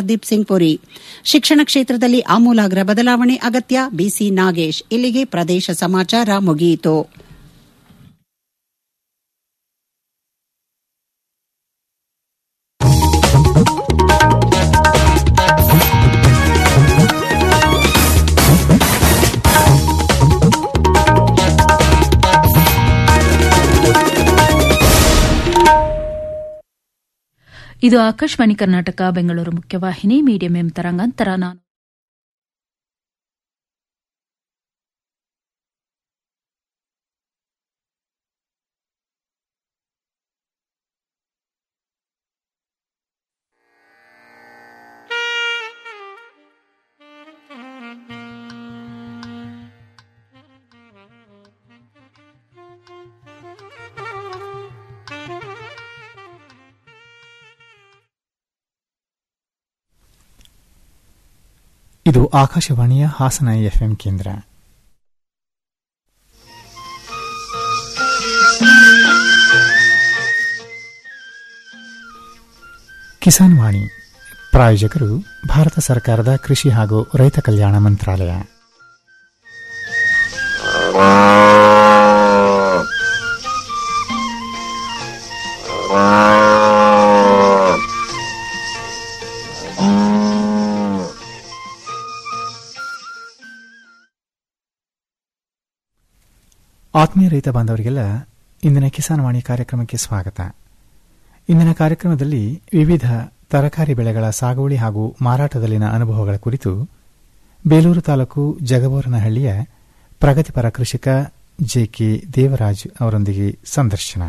ಹರ್ದೀಪ್ ಸಿಂಗ್ ಪುರಿ ಶಿಕ್ಷಣ ಕ್ಷೇತ್ರದಲ್ಲಿ ಆಮೂಲಾಗ್ರ ಬದಲಾವಣೆ ಅಗತ್ಯ ಬಿಸಿ ನಾಗೇಶ್ ಇಲ್ಲಿಗೆ ಪ್ರದೇಶ ಸಮಾಚಾರ ಮುಗಿಯಿತು ಇದು ಆಕಾಶವಾಣಿ ಕರ್ನಾಟಕ ಬೆಂಗಳೂರು ಮುಖ್ಯವಾಹಿನಿ ಮೀಡಿಯಂ ಎಂ ತರಂಗಾಂತರ ನಾನು ಇದು ಆಕಾಶವಾಣಿಯ ಹಾಸನ ಎಫ್ಎಂ ಕೇಂದ್ರ ಕಿಸಾನ್ ವಾಣಿ ಪ್ರಾಯೋಜಕರು ಭಾರತ ಸರ್ಕಾರದ ಕೃಷಿ ಹಾಗೂ ರೈತ ಕಲ್ಯಾಣ ಮಂತ್ರಾಲಯ ಆತ್ಮೀಯ ರೈತ ಬಾಂಧವರಿಗೆಲ್ಲ ಇಂದಿನ ಕಿಸಾನ್ ವಾಣಿ ಕಾರ್ಯಕ್ರಮಕ್ಕೆ ಸ್ವಾಗತ ಇಂದಿನ ಕಾರ್ಯಕ್ರಮದಲ್ಲಿ ವಿವಿಧ ತರಕಾರಿ ಬೆಳೆಗಳ ಸಾಗುವಳಿ ಹಾಗೂ ಮಾರಾಟದಲ್ಲಿನ ಅನುಭವಗಳ ಕುರಿತು ಬೇಲೂರು ತಾಲೂಕು ಜಗಬೋರನಹಳ್ಳಿಯ ಪ್ರಗತಿಪರ ಕೃಷಿಕ ಜೆಕೆ ದೇವರಾಜ್ ಅವರೊಂದಿಗೆ ಸಂದರ್ಶನ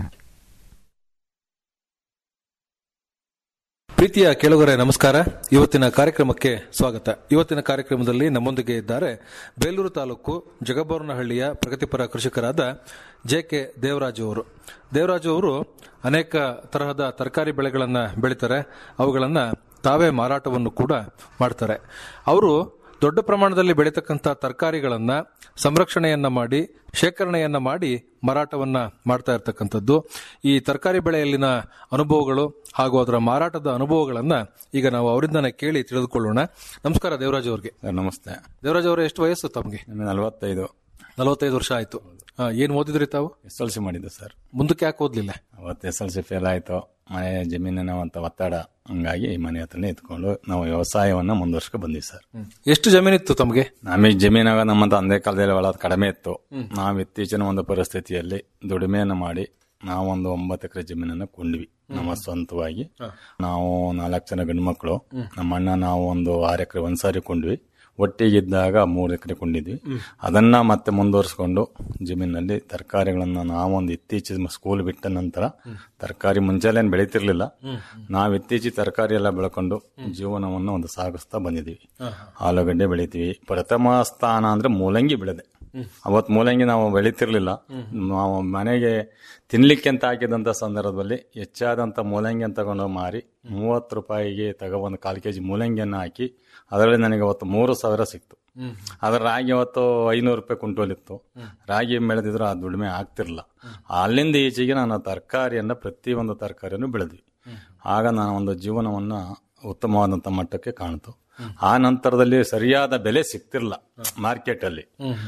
ಪ್ರೀತಿಯ ಕೇಳುಗರೆ ನಮಸ್ಕಾರ ಇವತ್ತಿನ ಕಾರ್ಯಕ್ರಮಕ್ಕೆ ಸ್ವಾಗತ ಇವತ್ತಿನ ಕಾರ್ಯಕ್ರಮದಲ್ಲಿ ನಮ್ಮೊಂದಿಗೆ ಇದ್ದಾರೆ ಬೇಲೂರು ತಾಲೂಕು ಜಗಬೋರನಹಳ್ಳಿಯ ಪ್ರಗತಿಪರ ಕೃಷಿಕರಾದ ಜೆ ಕೆ ದೇವರಾಜು ಅವರು ದೇವರಾಜು ಅವರು ಅನೇಕ ತರಹದ ತರಕಾರಿ ಬೆಳೆಗಳನ್ನ ಬೆಳೀತಾರೆ ಅವುಗಳನ್ನ ತಾವೇ ಮಾರಾಟವನ್ನು ಕೂಡ ಮಾಡ್ತಾರೆ ಅವರು ದೊಡ್ಡ ಪ್ರಮಾಣದಲ್ಲಿ ಬೆಳೀತಕ್ಕಂಥ ತರಕಾರಿಗಳನ್ನ ಸಂರಕ್ಷಣೆಯನ್ನ ಮಾಡಿ ಶೇಖರಣೆಯನ್ನ ಮಾಡಿ ಮಾರಾಟವನ್ನ ಮಾಡ್ತಾ ಇರತಕ್ಕಂಥದ್ದು ಈ ತರಕಾರಿ ಬೆಳೆಯಲ್ಲಿನ ಅನುಭವಗಳು ಹಾಗೂ ಅದರ ಮಾರಾಟದ ಅನುಭವಗಳನ್ನ ಈಗ ನಾವು ಅವರಿಂದನೇ ಕೇಳಿ ತಿಳಿದುಕೊಳ್ಳೋಣ ನಮಸ್ಕಾರ ದೇವರಾಜ್ ಅವ್ರಿಗೆ ಸರ್ ನಮಸ್ತೆ ದೇವರಾಜ್ ಅವರೇ ಎಷ್ಟು ವಯಸ್ಸು ತಮಗೆ ನಿಮಗೆ ನಲವತ್ತೈದು ನಲವತ್ತೈದು ವರ್ಷ ಆಯ್ತು ಆ, ಏನ್ ಓದಿದ್ರಿ ತಾವು ಎಸ್ ಎಲ್ ಸಿ ಮಾಡಿದ್ದು ಸರ್ ಮುಂದಕ್ಕೆ ಯಾಕೆ ಓದ್ಲಿಲ್ಲ ಅವತ್ತು ಎಸ್ ಎಲ್ ಸಿ ಫೇಲ್ ಆಯಿತು ಮನೆ ಜಮೀನಿನ ಅಂತ ಒತ್ತಡ ಹಂಗಾಗಿ ಈ ಮನೆ ಹತ್ರನೇ ಇದ್ಕೊಂಡು ನಾವು ವ್ಯವಸಾಯವನ್ನ ಮುಂದುವರ್ಸ್ಕೊ ಬಂದಿವಿ ಸರ್ ಎಷ್ಟು ಜಮೀನಿತ್ತು ತಮಗೆ ನಮಗೆ ಜಮೀನಾಗ ನಮ್ಮ ತಂದೆ ಕಾಲದಲ್ಲಿ ಒಳ ಕಡಿಮೆ ಇತ್ತು ನಾವು ಇತ್ತೀಚಿನ ಒಂದು ಪರಿಸ್ಥಿತಿಯಲ್ಲಿ ದುಡಿಮೆಯನ್ನು ಮಾಡಿ ನಾವೊಂದು ಒಂಬತ್ತು ಎಕರೆ ಜಮೀನನ್ನು ಕೊಂಡ್ವಿ ನಮ್ಮ ಸ್ವಂತವಾಗಿ ನಾವು ನಾಲ್ಕು ಜನ ಗಂಡು ಮಕ್ಕಳು ನಮ್ಮ ಅಣ್ಣ ನಾವು ಒಂದು ಆರು ಎಕರೆ ಒಂದ್ಸಾರಿ ಕೊಂಡ್ವಿ ಒಟ್ಟಿಗಿದ್ದಾಗ ಮೂರು ಎಕರೆ ಕೊಂಡಿದ್ವಿ ಅದನ್ನ ಮತ್ತೆ ಮುಂದುವರಿಸ್ಕೊಂಡು ಜಮೀನಲ್ಲಿ ತರಕಾರಿಗಳನ್ನ ನಾವೊಂದು ಇತ್ತೀಚಿನ ಸ್ಕೂಲ್ ಬಿಟ್ಟ ನಂತರ ತರಕಾರಿ ಮುಂಚೆಲೇನು ಬೆಳೀತಿರ್ಲಿಲ್ಲ ನಾವು ಇತ್ತೀಚೆಗೆ ತರಕಾರಿ ಎಲ್ಲ ಬೆಳ್ಕೊಂಡು ಜೀವನವನ್ನು ಒಂದು ಸಾಗಿಸ್ತಾ ಬಂದಿದ್ದೀವಿ ಆಲೂಗಡ್ಡೆ ಬೆಳಿತೀವಿ ಪ್ರಥಮ ಸ್ಥಾನ ಅಂದ್ರೆ ಮೂಲಂಗಿ ಬೆಳೆದೆ ಅವತ್ತು ಮೂಲಂಗಿ ನಾವು ಬೆಳೀತಿರ್ಲಿಲ್ಲ ನಾವು ಮನೆಗೆ ತಿನ್ಲಿಕ್ಕೆ ಅಂತ ಹಾಕಿದಂತ ಸಂದರ್ಭದಲ್ಲಿ ಹೆಚ್ಚಾದಂತ ಮೂಲಂಗಿ ಅಂತ ತಗೊಂಡು ಮಾರಿ ಮೂವತ್ತು ರೂಪಾಯಿಗೆ ತಗೊಬಂದು ಕಾಲು ಕೆಜಿ ಮೂಲಂಗಿಯನ್ನು ಹಾಕಿ ಅದರಲ್ಲಿ ನನಗೆ ಅವತ್ತು ಮೂರು ಸಾವಿರ ಸಿಕ್ತು ಅದರ ರಾಗಿ ಅವತ್ತು ಐನೂರು ರೂಪಾಯಿ ಕುಂಟೋಲ್ ಇತ್ತು ರಾಗಿ ಬೆಳೆದಿದ್ರು ಆ ದುಡಿಮೆ ಆಗ್ತಿರ್ಲಿಲ್ಲ ಅಲ್ಲಿಂದ ಈಚೆಗೆ ನಾನು ತರಕಾರಿಯನ್ನ ಪ್ರತಿಯೊಂದು ತರಕಾರಿಯನ್ನು ಬೆಳೆದ್ವಿ ಆಗ ನಾನು ಒಂದು ಜೀವನವನ್ನ ಉತ್ತಮವಾದಂತ ಮಟ್ಟಕ್ಕೆ ಕಾಣ್ತು ಆ ನಂತರದಲ್ಲಿ ಸರಿಯಾದ ಬೆಲೆ ಸಿಗ್ತಿರ್ಲಿಲ್ಲ ಮಾರ್ಕೆಟ್ ಅಲ್ಲಿ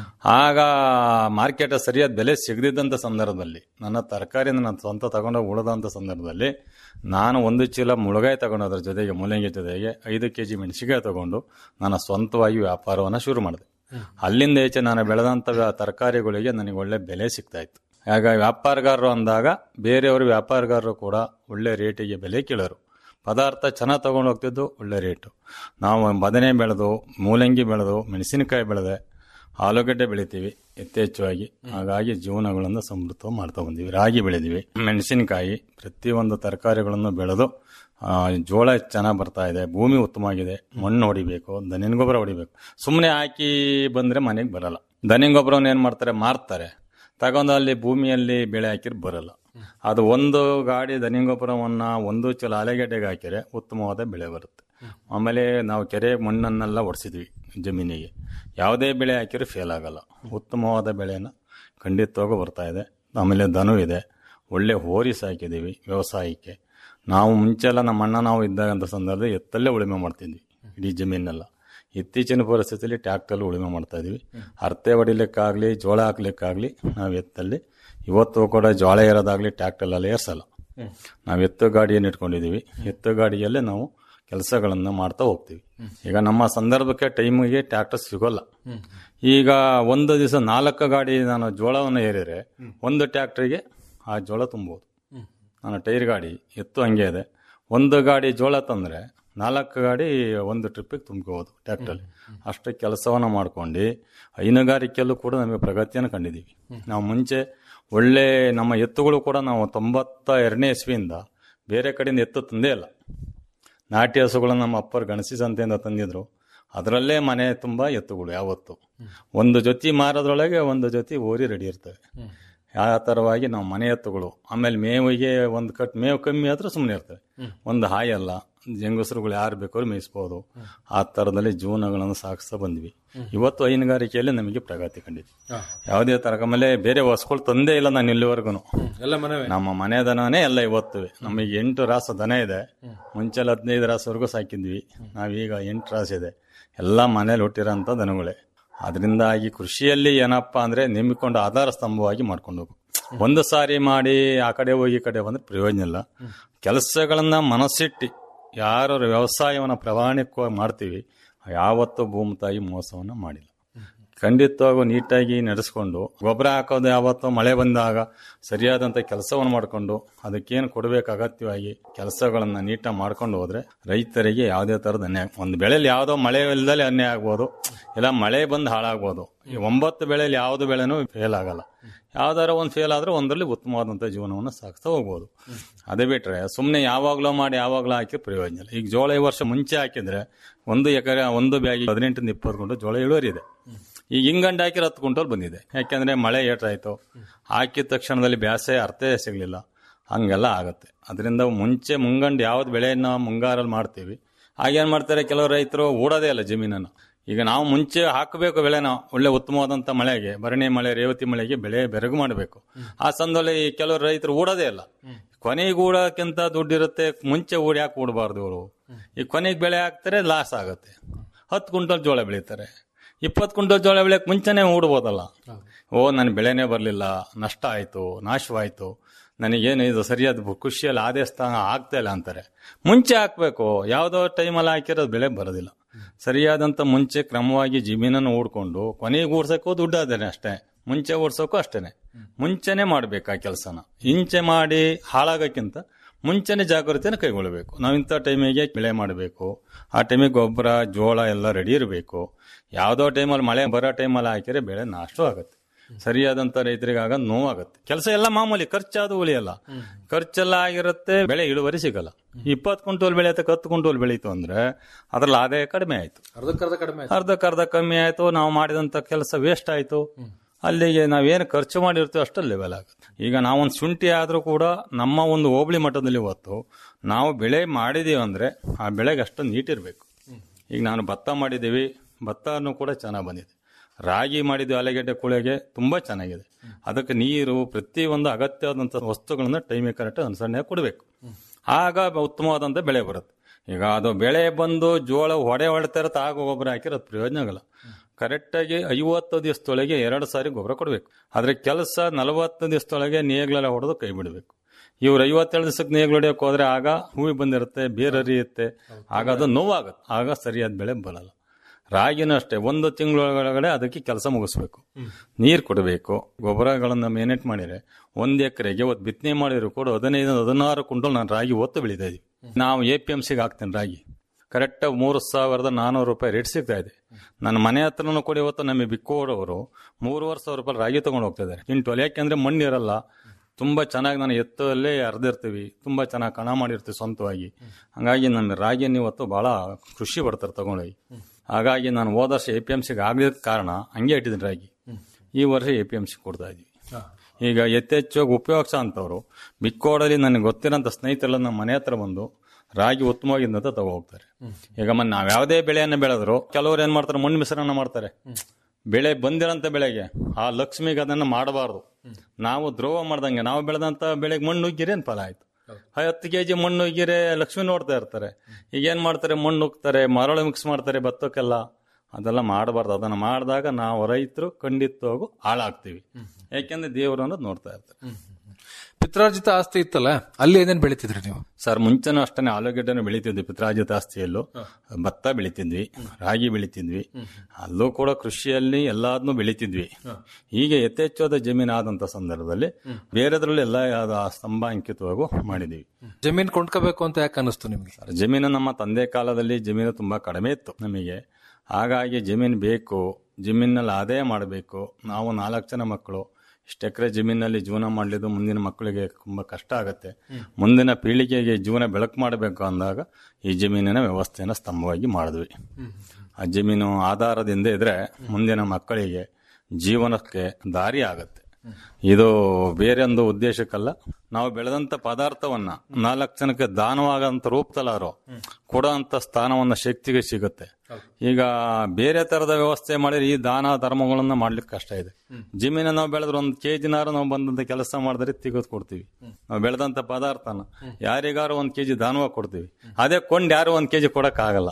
ಆಗ ಮಾರ್ಕೆಟ್ ಸರಿಯಾದ ಬೆಲೆ ಸಿಗದಿದ್ದಂತ ಸಂದರ್ಭದಲ್ಲಿ ನನ್ನ ತರಕಾರಿಯನ್ನು ನಾನು ಸ್ವಂತ ತಗೊಂಡೋಗಿ ಉಳಿದಂತ ಸಂದರ್ಭದಲ್ಲಿ ನಾನು ಒಂದು ಚೀಲ ಮುಳುಗಾಯಿ ತಗೊಂಡು ಅದ್ರ ಜೊತೆಗೆ ಮೂಲಂಗಿ ಜೊತೆಗೆ ಐದು ಕೆಜಿ ಮೆಣಸಿನಕಾಯಿ ತಗೊಂಡು ನಾನು ಸ್ವಂತವಾಗಿ ವ್ಯಾಪಾರವನ್ನ ಶುರು ಮಾಡಿದೆ ಅಲ್ಲಿಂದ ಈಚೆ ನಾನು ಬೆಳೆದಂತ ವ್ಯಾ- ತರಕಾರಿಗಳಿಗೆ ನನಗೆ ಒಳ್ಳೆ ಬೆಲೆ ಸಿಗ್ತಾ ಇತ್ತು ಆಗ ವ್ಯಾಪಾರಗಾರರು ಅಂದಾಗ ಬೇರೆಯವರು ವ್ಯಾಪಾರಗಾರರು ಕೂಡ ಒಳ್ಳೆ ರೇಟಿಗೆ ಬೆಲೆ ಕೇಳೋರು ಪದಾರ್ಥ ಚೆನ್ನಾಗಿ ತಗೊಂಡು ಹೋಗ್ತಿದ್ದು ಒಳ್ಳೆ ರೇಟು ನಾವು ಬದನೆ ಬೆಳೆದು ಮೂಲಂಗಿ ಬೆಳೆದು ಮೆಣಸಿನಕಾಯಿ ಬೆಳೆದೆ ಆಲೂಗಡ್ಡೆ ಬೆಳಿತೀವಿ ಯಥೇಚ್ಛವಾಗಿ ಹಾಗಾಗಿ ಜೀವನಗಳನ್ನು ಸಮೃದ್ಧ ಮಾಡ್ತಾ ಬಂದೀವಿ ರಾಗಿ ಬೆಳೆದಿವಿ ಮೆಣಸಿನಕಾಯಿ ಪ್ರತಿಯೊಂದು ತರಕಾರಿಗಳನ್ನು ಬೆಳೆದು ಆ, ಜೋಳ ಚೆನ್ನಾಗಿ ಬರ್ತಾ ಇದೆ ಭೂಮಿ ಉತ್ತಮವಾಗಿದೆ ಮಣ್ಣು ಹೊಡಿಬೇಕು ದನಿನ ಗೊಬ್ಬರ ಹೊಡಿಬೇಕು ಸುಮ್ಮನೆ ಹಾಕಿ ಬಂದ್ರೆ ಮನೆಗೆ ಬರಲ್ಲ ದನಿನ ಗೊಬ್ಬರವನ್ನು ಏನು ಮಾಡ್ತಾರೆ ಮಾರ್ತಾರೆ ತಗೊಂಡು ಅಲ್ಲಿ ಭೂಮಿಯಲ್ಲಿ ಬೆಳೆ ಹಾಕಿದ್ರೆ ಬರಲ್ಲ ಅದು ಒಂದು ಗಾಡಿ ದನಿ ಗೊಬ್ಬರವನ್ನ ಒಂದು ಚಲ ಆಲೆಗಡ್ಡೆಗೆ ಹಾಕಿದ್ರೆ ಉತ್ತಮವಾದ ಬೆಳೆ ಬರುತ್ತೆ ಆಮೇಲೆ ನಾವು ಕೆರೆ ಮಣ್ಣನ್ನೆಲ್ಲ ಒಡಿಸಿದ್ವಿ ಜಮೀನಿಗೆ ಯಾವುದೇ ಬೆಳೆ ಹಾಕಿದ್ರೆ ಫೇಲ್ ಆಗಲ್ಲ ಉತ್ತಮವಾದ ಬೆಳೆನ ಖಂಡಿತವಾಗೂ ಬರ್ತಾ ಇದೆ ಆಮೇಲೆ ದನ ಇದೆ ಒಳ್ಳೆ ಹೋರಿ ಸಾಕಿದ್ದೀವಿ ವ್ಯವಸಾಯಕ್ಕೆ ನಾವು ಮುಂಚೆಲ್ಲ ನಮ್ಮ ಅಣ್ಣ ನಾವು ಇದ್ದಂಥ ಸಂದರ್ಭದಲ್ಲಿ ಎತ್ತಲ್ಲೇ ಉಳುಮೆ ಮಾಡ್ತಿದ್ವಿ ಇಡೀ ಜಮೀನೆಲ್ಲ ಇತ್ತೀಚಿನ ಪರಿಸ್ಥಿತಿಯಲ್ಲಿ ಟ್ಯಾಕ್ಟರ್ ಉಳುಮೆ ಮಾಡ್ತಾ ಇದೀವಿ ಅರ್ತೆ ಹೊಡಿಲಿಕ್ಕಾಗ್ಲಿ ಜೋಳ ಹಾಕ್ಲಿಕ್ಕಾಗ್ಲಿ ನಾವು ಎತ್ತಲ್ಲಿ ಇವತ್ತು ಕೂಡ ಜೋಳ ಏರೋದಾಗ್ಲಿ ಟ್ಯಾಕ್ಟರ್ಲೆಲ್ಲ ಏರ್ಸಲ್ಲ ನಾವು ಎತ್ತು ಗಾಡಿಯನ್ನು ಇಟ್ಕೊಂಡಿದೀವಿ ಎತ್ತು ಗಾಡಿಯಲ್ಲೇ ನಾವು ಕೆಲಸಗಳನ್ನು ಮಾಡ್ತಾ ಹೋಗ್ತೀವಿ ಈಗ ನಮ್ಮ ಸಂದರ್ಭಕ್ಕೆ ಟೈಮಿಗೆ ಟ್ಯಾಕ್ಟರ್ ಸಿಗೋಲ್ಲ ಈಗ ಒಂದು ದಿವಸ ನಾಲ್ಕು ಗಾಡಿ ನಾನು ಜೋಳವನ್ನು ಏರಿದ್ರೆ ಒಂದು ಟ್ಯಾಕ್ಟ್ರಿಗೆ ಆ ಜೋಳ ತುಂಬೋದು ನಾನು ಟೈರ್ ಗಾಡಿ ಎತ್ತು ಹಂಗೆ ಇದೆ ಒಂದು ಗಾಡಿ ಜೋಳ ತಂದರೆ ನಾಲ್ಕು ಗಾಡಿ ಒಂದು ಟ್ರಿಪ್ಪಿಗೆ ತುಂಬ್ಕೋಬೋದು ಟ್ಯಾಕ್ಟ್ರಲ್ಲಿ ಅಷ್ಟು ಕೆಲಸವನ್ನು ಮಾಡ್ಕೊಂಡು ಹೈನುಗಾರಿಕೆಯಲ್ಲೂ ಕೂಡ ನಮಗೆ ಪ್ರಗತಿಯನ್ನು ಕಂಡಿದ್ದೀವಿ ನಾವು ಮುಂಚೆ ಒಳ್ಳೆ ನಮ್ಮ ಎತ್ತುಗಳು ಕೂಡ ನಾವು ತೊಂಬತ್ತ ಎರಡನೇ ಇಸ್ವಿಯಿಂದ ಬೇರೆ ಕಡೆಯಿಂದ ಎತ್ತು ತಂದೇ ಇಲ್ಲ ನಾಟಿ ಹಸುಗಳನ್ನ ನಮ್ಮ ಅಪ್ಪರು ಗಣಸಿ ಸಂತೆಯಿಂದ ತಂದಿದ್ರು ಅದರಲ್ಲೇ ಮನೆ ತುಂಬ ಎತ್ತುಗಳು ಯಾವತ್ತು ಒಂದು ಜೊತೆ ಮಾರೋದ್ರೊಳಗೆ ಒಂದು ಜೊತೆ ಓರಿ ರೆಡಿ ಇರ್ತವೆ ಆ ಥರವಾಗಿ ನಾವು ಮನೆ ಎತ್ತುಗಳು ಆಮೇಲೆ ಮೇವಿಗೆ ಒಂದು ಕಟ್ ಮೇವು ಕಮ್ಮಿ ಆದ್ರೆ ಸುಮ್ಮನೆ ಇರ್ತವೆ ಒಂದು ಹಾಯಲ್ಲ ಹೆಂಗಸರುಗಳು ಯಾರು ಬೇಕಾದ್ರೂ ಮೇಯಿಸ್ಬೋದು ಆ ಥರದಲ್ಲಿ ಜೀವನಗಳನ್ನು ಸಾಗಿಸ್ತಾ ಬಂದ್ವಿ ಇವತ್ತು ಹೈನುಗಾರಿಕೆಯಲ್ಲಿ ನಮಗೆ ಪ್ರಗತಿ ಕಂಡಿದೆ ಯಾವುದೇ ತರ ಆಮೇಲೆ ಬೇರೆ ಹೊಸ್ಗಳು ತಂದೇ ಇಲ್ಲ ನಾನು ಇಲ್ಲಿವರೆಗೂ ಎಲ್ಲ ಮನೆ ನಮ್ಮ ಮನೆ ದನನೇ ಎಲ್ಲ ಇವತ್ತು ನಮಗೆ ಎಂಟು ರಾಸ ದನ ಇದೆ ಮುಂಚೆಲ್ಲ ಹದಿನೈದು ರಾಸವರೆಗೂ ಸಾಕಿದ್ವಿ ನಾವೀಗ ಎಂಟು ರಾಸ ಇದೆ ಎಲ್ಲ ಮನೇಲಿ ಹುಟ್ಟಿರೋಂಥ ದನಗಳೇ ಅದರಿಂದಾಗಿ ಕೃಷಿಯಲ್ಲಿ ಏನಪ್ಪಾ ಅಂದ್ರೆ ನೇಮಿಕೊಂಡು ಆಧಾರ ಸ್ತಂಭವಾಗಿ ಮಾಡ್ಕೊಂಡು ಹೋಗು ಒಂದು ಸಾರಿ ಮಾಡಿ ಆ ಕಡೆ ಹೋಗಿ ಈ ಕಡೆ ಬಂದ್ರೆ ಪ್ರಯೋಜನ ಇಲ್ಲ ಕೆಲಸಗಳನ್ನ ಮನಸ್ಸಿಟ್ಟು ಯಾರು ವ್ಯವಸಾಯವನ್ನು ಪ್ರಾಮಾಣಿಕವಾಗಿ ಮಾಡ್ತೀವಿ ಯಾವತ್ತೂ ಭೂಮಿ ತಾಯಿ ಮೋಸವನ್ನ ಮಾಡಿಲ್ಲ ಖಂಡಿತವಾಗೂ ನೀಟಾಗಿ ನಡೆಸ್ಕೊಂಡು ಗೊಬ್ಬರ ಹಾಕೋದು ಯಾವತ್ತೋ ಮಳೆ ಬಂದಾಗ ಸರಿಯಾದಂಥ ಕೆಲಸವನ್ನು ಮಾಡಿಕೊಂಡು ಅದಕ್ಕೇನು ಕೊಡಬೇಕು ಅಗತ್ಯವಾಗಿ ಕೆಲಸಗಳನ್ನು ನೀಟಾಗಿ ಮಾಡ್ಕೊಂಡು ಹೋದ್ರೆ ರೈತರಿಗೆ ಯಾವುದೇ ಥರದ ಅನ್ಯಾಯ ಒಂದು ಬೆಳೆಯಲ್ಲಿ ಯಾವುದೋ ಮಳೆ ಇಲ್ಲದಲ್ಲೇ ಅನ್ಯಾಯ ಆಗ್ಬೋದು ಇಲ್ಲ ಮಳೆ ಬಂದು ಹಾಳಾಗ್ಬೋದು ಈ ಒಂಬತ್ತು ಬೆಳೆಯಲ್ಲಿ ಯಾವುದು ಬೆಳೆನೂ ಫೇಲ್ ಆಗಲ್ಲ ಯಾವ್ದಾರ ಒಂದು ಫೇಲ್ ಆದ್ರೆ ಒಂದರಲ್ಲಿ ಉತ್ತಮವಾದಂಥ ಜೀವನವನ್ನು ಸಾಗಿಸ್ತಾ ಹೋಗ್ಬೋದು ಅದೇ ಬಿಟ್ರೆ ಸುಮ್ಮನೆ ಯಾವಾಗಲೂ ಮಾಡಿ ಯಾವಾಗಲೂ ಹಾಕಿ ಪ್ರಯೋಜನ ಇಲ್ಲ ಈಗ ಜೋಳ ಈ ವರ್ಷ ಮುಂಚೆ ಹಾಕಿದ್ರೆ ಒಂದು ಎಕರೆ ಒಂದು ಬ್ಯಾಗಿ ಹದಿನೆಂಟರಿಂದ ಇಪ್ಪತ್ತು ಕ್ವಿಂಟಲ್ ಜೋಳ ಇಳುವರಿ ಇದೆ ಈಗ ಹಿಂಗಂಡು ಹಾಕಿರೋ ಹತ್ತು ಕ್ವಿಂಟಲ್ ಬಂದಿದೆ ಯಾಕೆಂದ್ರೆ ಮಳೆ ಏಟಾಯ್ತು ಹಾಕಿದ ತಕ್ಷಣದಲ್ಲಿ ಬ್ಯಾಸೆ ಅರ್ಥೇ ಸಿಗಲಿಲ್ಲ ಹಂಗೆಲ್ಲ ಆಗುತ್ತೆ ಅದರಿಂದ ಮುಂಚೆ ಮುಂಗಂಡು ಯಾವ್ದು ಬೆಳೆಯನ್ನ ಮುಂಗಾರಲ್ಲಿ ಮಾಡ್ತೀವಿ ಆಗೇನ್ ಮಾಡ್ತಾರೆ ಕೆಲವು ರೈತರು ಓಡೋದೇ ಇಲ್ಲ ಜಮೀನನ್ನು ಈಗ ನಾವು ಮುಂಚೆ ಹಾಕಬೇಕು ಬೆಳೆನ ಒಳ್ಳೆ ಉತ್ತಮವಾದಂಥ ಮಳೆಗೆ ಭರಣಿ ಮಳೆ ರೇವತಿ ಮಳೆಗೆ ಬೆಳೆ ಬೆರಗು ಮಾಡಬೇಕು ಆ ಸಂದರ್ಭದಲ್ಲಿ ಕೆಲವು ರೈತರು ಓಡೋದೇ ಇಲ್ಲ ಕೊನೆಗೆ ಊಡೋಕ್ಕಿಂತ ದುಡ್ಡಿರುತ್ತೆ ಮುಂಚೆ ಊಡಿ ಯಾಕೆ ಊಡಬಾರ್ದು ಇವರು ಈ ಕೊನೆಗೆ ಬೆಳೆ ಹಾಕ್ತಾರೆ ಲಾಸ್ ಆಗುತ್ತೆ ಹತ್ತು ಕ್ವಿಂಟಲ್ ಜೋಳ ಬೆಳೀತಾರೆ ಇಪ್ಪತ್ತು ಕ್ವಿಂಟಲ್ ಜೋಳ ಬೆಳೆಯಕ್ಕೆ ಮುಂಚೆನೆ ಊಡ್ಬೋದಲ್ಲ ಓ ನನ್ನ ಬೆಳೆನೇ ಬರಲಿಲ್ಲ ನಷ್ಟ ಆಯಿತು ನಾಶವಾಯಿತು ನನಗೇನು ಇದು ಸರಿಯಾದ ಖುಷಿಯಲ್ಲಿ ಆದೇ ಸ್ಥಾನ ಆಗ್ತಾ ಇಲ್ಲ ಅಂತಾರೆ ಮುಂಚೆ ಹಾಕ್ಬೇಕು ಯಾವುದೋ ಟೈಮಲ್ಲಿ ಹಾಕಿರೋದು ಬೆಳೆ ಬರೋದಿಲ್ಲ ಸರಿಯಾದಂಥ ಮುಂಚೆ ಕ್ರಮವಾಗಿ ಜಮೀನನ್ನು ಹೂಡ್ಕೊಂಡು ಕೊನೆಗೆ ಓಡ್ಸೋಕ್ಕೂ ದುಡ್ಡು ಅದೇನೆ ಅಷ್ಟೇ ಮುಂಚೆ ಓಡ್ಸೋಕ್ಕೂ ಅಷ್ಟೇನೆ ಮುಂಚೆನೆ ಮಾಡ್ಬೇಕು ಆ ಕೆಲಸನ ಇಂಚೆ ಮಾಡಿ ಹಾಳಾಗೋಕ್ಕಿಂತ ಮುಂಚೆನೆ ಜಾಗೃತಿಯನ್ನು ಕೈಗೊಳ್ಳಬೇಕು ನಾವು ಇಂಥ ಟೈಮಿಗೆ ಬೆಳೆ ಮಾಡಬೇಕು ಆ ಟೈಮಿಗೆ ಗೊಬ್ಬರ ಜೋಳ ಎಲ್ಲ ರೆಡಿ ಇರಬೇಕು ಯಾವುದೋ ಟೈಮಲ್ಲಿ ಮಳೆ ಬರೋ ಟೈಮಲ್ಲಿ ಹಾಕಿದ್ರೆ ಬೆಳೆ ನಾಶ ಆಗುತ್ತೆ ಸರಿಯಾದಂತ ರೈತರಿಗೆ ಆಗ ನೋವಾಗುತ್ತೆ ಕೆಲಸ ಎಲ್ಲ ಮಾಮೂಲಿ ಖರ್ಚಾದು ಉಳಿಯಲ್ಲ ಖರ್ಚೆಲ್ಲ ಆಗಿರುತ್ತೆ ಬೆಳೆ ಇಳುವರಿ ಸಿಗಲ್ಲ ಇಪ್ಪತ್ತು ಕ್ವಿಂಟಲ್ ಬೆಳೆ ಅಥವಾ ಹತ್ತು ಕ್ವಿಂಟಲ್ ಬೆಳೀತು ಅಂದ್ರೆ ಅದ್ರಲ್ಲಿ ಆದಾಯ ಕಡಿಮೆ ಆಯ್ತು ಅರ್ಧಕ್ಕರ್ಧ ಕಡಿಮೆ ಆಯ್ತು. ಅರ್ಧಕ್ಕರ್ಧ ಕಮ್ಮಿ ಆಯ್ತು ನಾವು ಮಾಡಿದಂತ ಕೆಲಸ ವೇಸ್ಟ್ ಆಯ್ತು ಅಲ್ಲಿಗೆ ನಾವೇನು ಖರ್ಚು ಮಾಡಿರ್ತೀವಿ ಅಷ್ಟು ಲೆವೆಲ್ ಆಗುತ್ತೆ ಈಗ ನಾವೊಂದು ಶುಂಠಿ ಆದ್ರೂ ಕೂಡ ನಮ್ಮ ಒಂದು ಹೋಬಳಿ ಮಟ್ಟದಲ್ಲಿ ಇವತ್ತು ನಾವು ಬೆಳೆ ಮಾಡಿದೀವಿ ಅಂದ್ರೆ ಆ ಬೆಳೆಗೆ ಅಷ್ಟು ನೀಟಿರ್ಬೇಕು ಈಗ ನಾನು ಭತ್ತ ಮಾಡಿದ್ದೀವಿ ಭತ್ತನೂ ಕೂಡ ಚೆನ್ನಾಗಿ ಬಂದಿದೆ ರಾಗಿ ಮಾಡಿದ್ವಿ ಆಲೂಗೆಡ್ಡೆ ಕುಳೆಗೆ ತುಂಬಾ ಚೆನ್ನಾಗಿದೆ ಅದಕ್ಕೆ ನೀರು ಪ್ರತಿಯೊಂದು ಅಗತ್ಯವಾದಂಥ ವಸ್ತುಗಳನ್ನ ಟೈಮಿಗೆ ಕರೆಕ್ಟ್ ಅನುಸರಣೆ ಕೊಡಬೇಕು ಆಗ ಉತ್ತಮವಾದಂಥ ಬೆಳೆ ಬರುತ್ತೆ ಈಗ ಅದು ಬೆಳೆ ಬಂದು ಜೋಳ ಹೊಡೆ ಹೊಡ್ತಾ ಇರತ್ತೆ ಆಗ ಗೊಬ್ಬರ ಹಾಕಿರೋದು ಪ್ರಯೋಜನ ಆಗಲ್ಲ ಕರೆಕ್ಟಾಗಿ ಐವತ್ತು ದಿವಸದೊಳಗೆ ಎರಡು ಸಾರಿ ಗೊಬ್ಬರ ಕೊಡಬೇಕು ಆದ್ರೆ ಕೆಲಸ ನಲವತ್ತು ದಿವಸದೊಳಗೆ ನೇಗ್ಲೆಲ್ಲ ಹೊಡೆದು ಕೈ ಬಿಡಬೇಕು ಇವ್ರು ಐವತ್ತೇಳು ದಿವಸಕ್ಕೆ ನೇಗ್ಲು ಹೊಡೆಯೋಕೆ ಹೋದ್ರೆ ಆಗ ಹೂವಿ ಬಂದಿರುತ್ತೆ ಬೇರೆ ಹರಿಯುತ್ತೆ ಆಗ ಅದು ನೋವಾಗುತ್ತೆ ಆಗ ಸರಿಯಾದ ಬೆಳೆ ಬರಲ್ಲ ರಾಗಿನೂ ಅಷ್ಟೇ ಒಂದು ತಿಂಗಳೊಳಗಡೆ ಅದಕ್ಕೆ ಕೆಲಸ ಮುಗಿಸ್ಬೇಕು ನೀರು ಕೊಡಬೇಕು ಗೊಬ್ಬರಗಳನ್ನು ಮೇನೇಟ್ ಮಾಡಿದ್ರೆ ಒಂದು ಎಕರೆಗೆ ಒತ್ತು ಬಿತ್ತನೆ ಮಾಡಿದ್ರು ಕೂಡ ಹದಿನೈದು ಹದಿನಾರು ಕ್ವಿಂಟಲ್ ನಾನು ರಾಗಿ ಒತ್ತು ಬೆಳೀತಾ ಇದೀವಿ ನಾವು ಎ ಪಿ ಎಂ ಸಿಗೆ ಹಾಕ್ತೇನೆ ರಾಗಿ ಕರೆಕ್ಟಾಗಿ ಮೂರು ಸಾವಿರದ ನಾನ್ನೂರು ರೂಪಾಯಿ ರೇಟ್ ಸಿಗ್ತಾ ಇದೆ ನನ್ನ ಮನೆ ಹತ್ರನೂ ಕೂಡ ಇವತ್ತು ನಮಗೆ ಬಿಕ್ಕೋರವರು ಮೂರುವರೆ ಸಾವಿರ ರೂಪಾಯಿ ರಾಗಿ ತಗೊಂಡು ಹೋಗ್ತಾ ಇದ್ದಾರೆ ಕ್ವಿಂಟಲ್ ಯಾಕೆಂದ್ರೆ ಮಣ್ಣು ಇರಲ್ಲ ತುಂಬಾ ಚೆನ್ನಾಗಿ ನಾನು ಎತ್ತಲ್ಲೇ ಅರ್ದಿರ್ತೀವಿ ತುಂಬಾ ಚೆನ್ನಾಗಿ ಕಣ ಮಾಡಿರ್ತೀವಿ ಸ್ವಂತವಾಗಿ ಹಂಗಾಗಿ ನಮ್ಮ ರಾಗಿಯನ್ನು ಇವತ್ತು ಬಹಳ ಖುಷಿ ಪಡ್ತಾರೆ ತಗೊಂಡೋಗಿ ಹಾಗಾಗಿ ನಾನು ಹೋದ ವರ್ಷ ಎ ಪಿ ಎಂ ಸಿಗೆ ಆಗಲಿದ್ದ ಕಾರಣ ಹಂಗೆ ಇಟ್ಟಿದ್ದೀನಿ ರಾಗಿ ಈ ವರ್ಷ ಎ ಪಿ ಎಂ ಸಿ ಕೊಡ್ತಾ ಇದೀವಿ ಈಗ ಯಥೇಚ್ಛವಾಗಿ ಉಪಯೋಗಿಸ ಅಂತವ್ರು ಬಿಕ್ಕೋಡಲ್ಲಿ ನನಗೆ ಗೊತ್ತಿರೋಂಥ ಸ್ನೇಹಿತರೆಲ್ಲ ನಮ್ಮ ಮನೆ ಹತ್ರ ಬಂದು ರಾಗಿ ಉತ್ತಮವಾಗಿದ್ದಂತ ತಗೋ ಹೋಗ್ತಾರೆ ಈಗ ಮತ್ತೆ ನಾವ್ ಯಾವುದೇ ಬೆಳೆಯನ್ನು ಬೆಳೆದ್ರು ಕೆಲವರು ಏನ್ ಮಾಡ್ತಾರೆ ಮಣ್ಣು ಮಿಶ್ರಣ ಮಾಡ್ತಾರೆ ಬೆಳೆ ಬಂದಿರೋಂಥ ಬೆಳೆಗೆ ಆ ಲಕ್ಷ್ಮಿಗೆ ಅದನ್ನ ಮಾಡಬಾರ್ದು ನಾವು ದ್ರೋಹ ಮಾಡ್ದಂಗೆ ನಾವು ಬೆಳೆದಂತ ಬೆಳೆಗೆ ಮಣ್ಣು ಉಗ್ಗಿರಿ ಏನ್ ಫಲ ಆಯ್ತು ಹತ್ತು ಕೆ ಜಿ ಮಣ್ಣು ಉಗಿರೆ ಲಕ್ಷ್ಮಿ ನೋಡ್ತಾ ಇರ್ತಾರೆ ಈಗ ಏನ್ ಮಾಡ್ತಾರೆ ಮಣ್ಣು ಉಗ್ತಾರೆ ಮರಳು ಮಿಕ್ಸ್ ಮಾಡ್ತಾರೆ ಭತ್ತಕ್ಕೆಲ್ಲ ಅದೆಲ್ಲ ಮಾಡಬಾರ್ದು ಅದನ್ನ ಮಾಡಿದಾಗ ನಾವು ರೈತರು ಖಂಡಿತವಾಗೂ ಹಾಳಾಗ್ತೀವಿ ಯಾಕೆಂದ್ರೆ ದೇವರು ಅನ್ನೋದು ನೋಡ್ತಾ ಇರ್ತಾರೆ ಪಿತ್ರಾರ್ಜಿತ ಆಸ್ತಿ ಇತ್ತಲ್ಲ ಅಲ್ಲಿ ಏನೇನ್ ಬೆಳಿತಿದ್ರಿ ನೀವು ಸರ್ ಮುಂಚೆನೂ ಅಷ್ಟೇ ಆಲೂಗಡ್ಡೆನೂ ಬೆಳಿತಿದ್ವಿ ಪಿತ್ರಾಜಿತ ಆಸ್ತಿಯಲ್ಲೂ ಭತ್ತ ಬೆಳಿತಿದ್ವಿ ರಾಗಿ ಬೆಳಿತಿದ್ವಿ ಅಲ್ಲೂ ಕೂಡ ಕೃಷಿಯಲ್ಲಿ ಎಲ್ಲಾದ್ನೂ ಬೆಳಿತಿದ್ವಿ ಈಗ ಯಥೇಚ್ಛವಾದ ಜಮೀನು ಆದಂತ ಸಂದರ್ಭದಲ್ಲಿ ಬೇರೆದ್ರಲ್ಲಿ ಎಲ್ಲ ಯಾವ್ದು ಆ ಸ್ತಂಭ ಅಂಕಿತವಾಗೂ ಮಾಡಿದೀವಿ ಜಮೀನ್ ಕೊಂಡ್ಕೋಬೇಕು ಅಂತ ಯಾಕೆ ಅನಿಸ್ತು ನಿಮ್ಗೆ ಸರ್ ಜಮೀನು ನಮ್ಮ ತಂದೆ ಕಾಲದಲ್ಲಿ ಜಮೀನು ತುಂಬಾ ಕಡಿಮೆ ಇತ್ತು ನಮಗೆ ಹಾಗಾಗಿ ಜಮೀನು ಬೇಕು ಜಮೀನಲ್ಲಿ ಆದಾಯ ಮಾಡಬೇಕು ನಾವು ನಾಲ್ಕು ಜನ ಮಕ್ಕಳು ಇಷ್ಟು ಎಕರೆ ಜಮೀನಲ್ಲಿ ಜೀವನ ಮಾಡಲಿದ್ದು ಮುಂದಿನ ಮಕ್ಕಳಿಗೆ ತುಂಬ ಕಷ್ಟ ಆಗುತ್ತೆ ಮುಂದಿನ ಪೀಳಿಗೆಗೆ ಜೀವನ ಬೆಳಕು ಮಾಡಬೇಕು ಅಂದಾಗ ಈ ಜಮೀನಿನ ವ್ಯವಸ್ಥೆಯನ್ನು ಸ್ತಂಭವಾಗಿ ಮಾಡಿದ್ವಿ ಆ ಜಮೀನು ಆಧಾರದಿಂದ ಇದ್ರೆ ಮುಂದಿನ ಮಕ್ಕಳಿಗೆ ಜೀವನಕ್ಕೆ ದಾರಿ ಆಗತ್ತೆ ಇದು ಬೇರೆ ಒಂದು ಉದ್ದೇಶಕ್ಕಲ್ಲ ನಾವು ಬೆಳೆದಂತ ಪದಾರ್ಥವನ್ನ ನಾಲ್ಕು ಜನಕ್ಕೆ ದಾನವಾಗಂತ ರೂಪದಲ್ಲಾರೋ ಕೊಡೋ ಅಂತ ಸ್ಥಾನವನ್ನ ಶಕ್ತಿಗೆ ಸಿಗುತ್ತೆ ಈಗ ಬೇರೆ ತರದ ವ್ಯವಸ್ಥೆ ಮಾಡಿದ್ರೆ ಈ ದಾನ ಧರ್ಮಗಳನ್ನ ಮಾಡ್ಲಿಕ್ಕೆ ಕಷ್ಟ ಇದೆ ಜಮೀನ ನಾವು ಬೆಳೆದ್ರೆ ಒಂದು ಕೆಜಿನಾರು ನಾವು ಬಂದಂತ ಕೆಲಸ ಮಾಡಿದ್ರೆ ತೆಗೆದು ಕೊಡ್ತೀವಿ ನಾವು ಬೆಳೆದಂತ ಪದಾರ್ಥನ ಯಾರಿಗಾರು ಒಂದ್ ಕೆಜಿ ದಾನವಾಗಿ ಕೊಡ್ತೀವಿ ಅದೇ ಕೊಂಡು ಯಾರು ಒಂದ್ ಕೆಜಿ ಕೊಡಕ್ ಆಗಲ್ಲ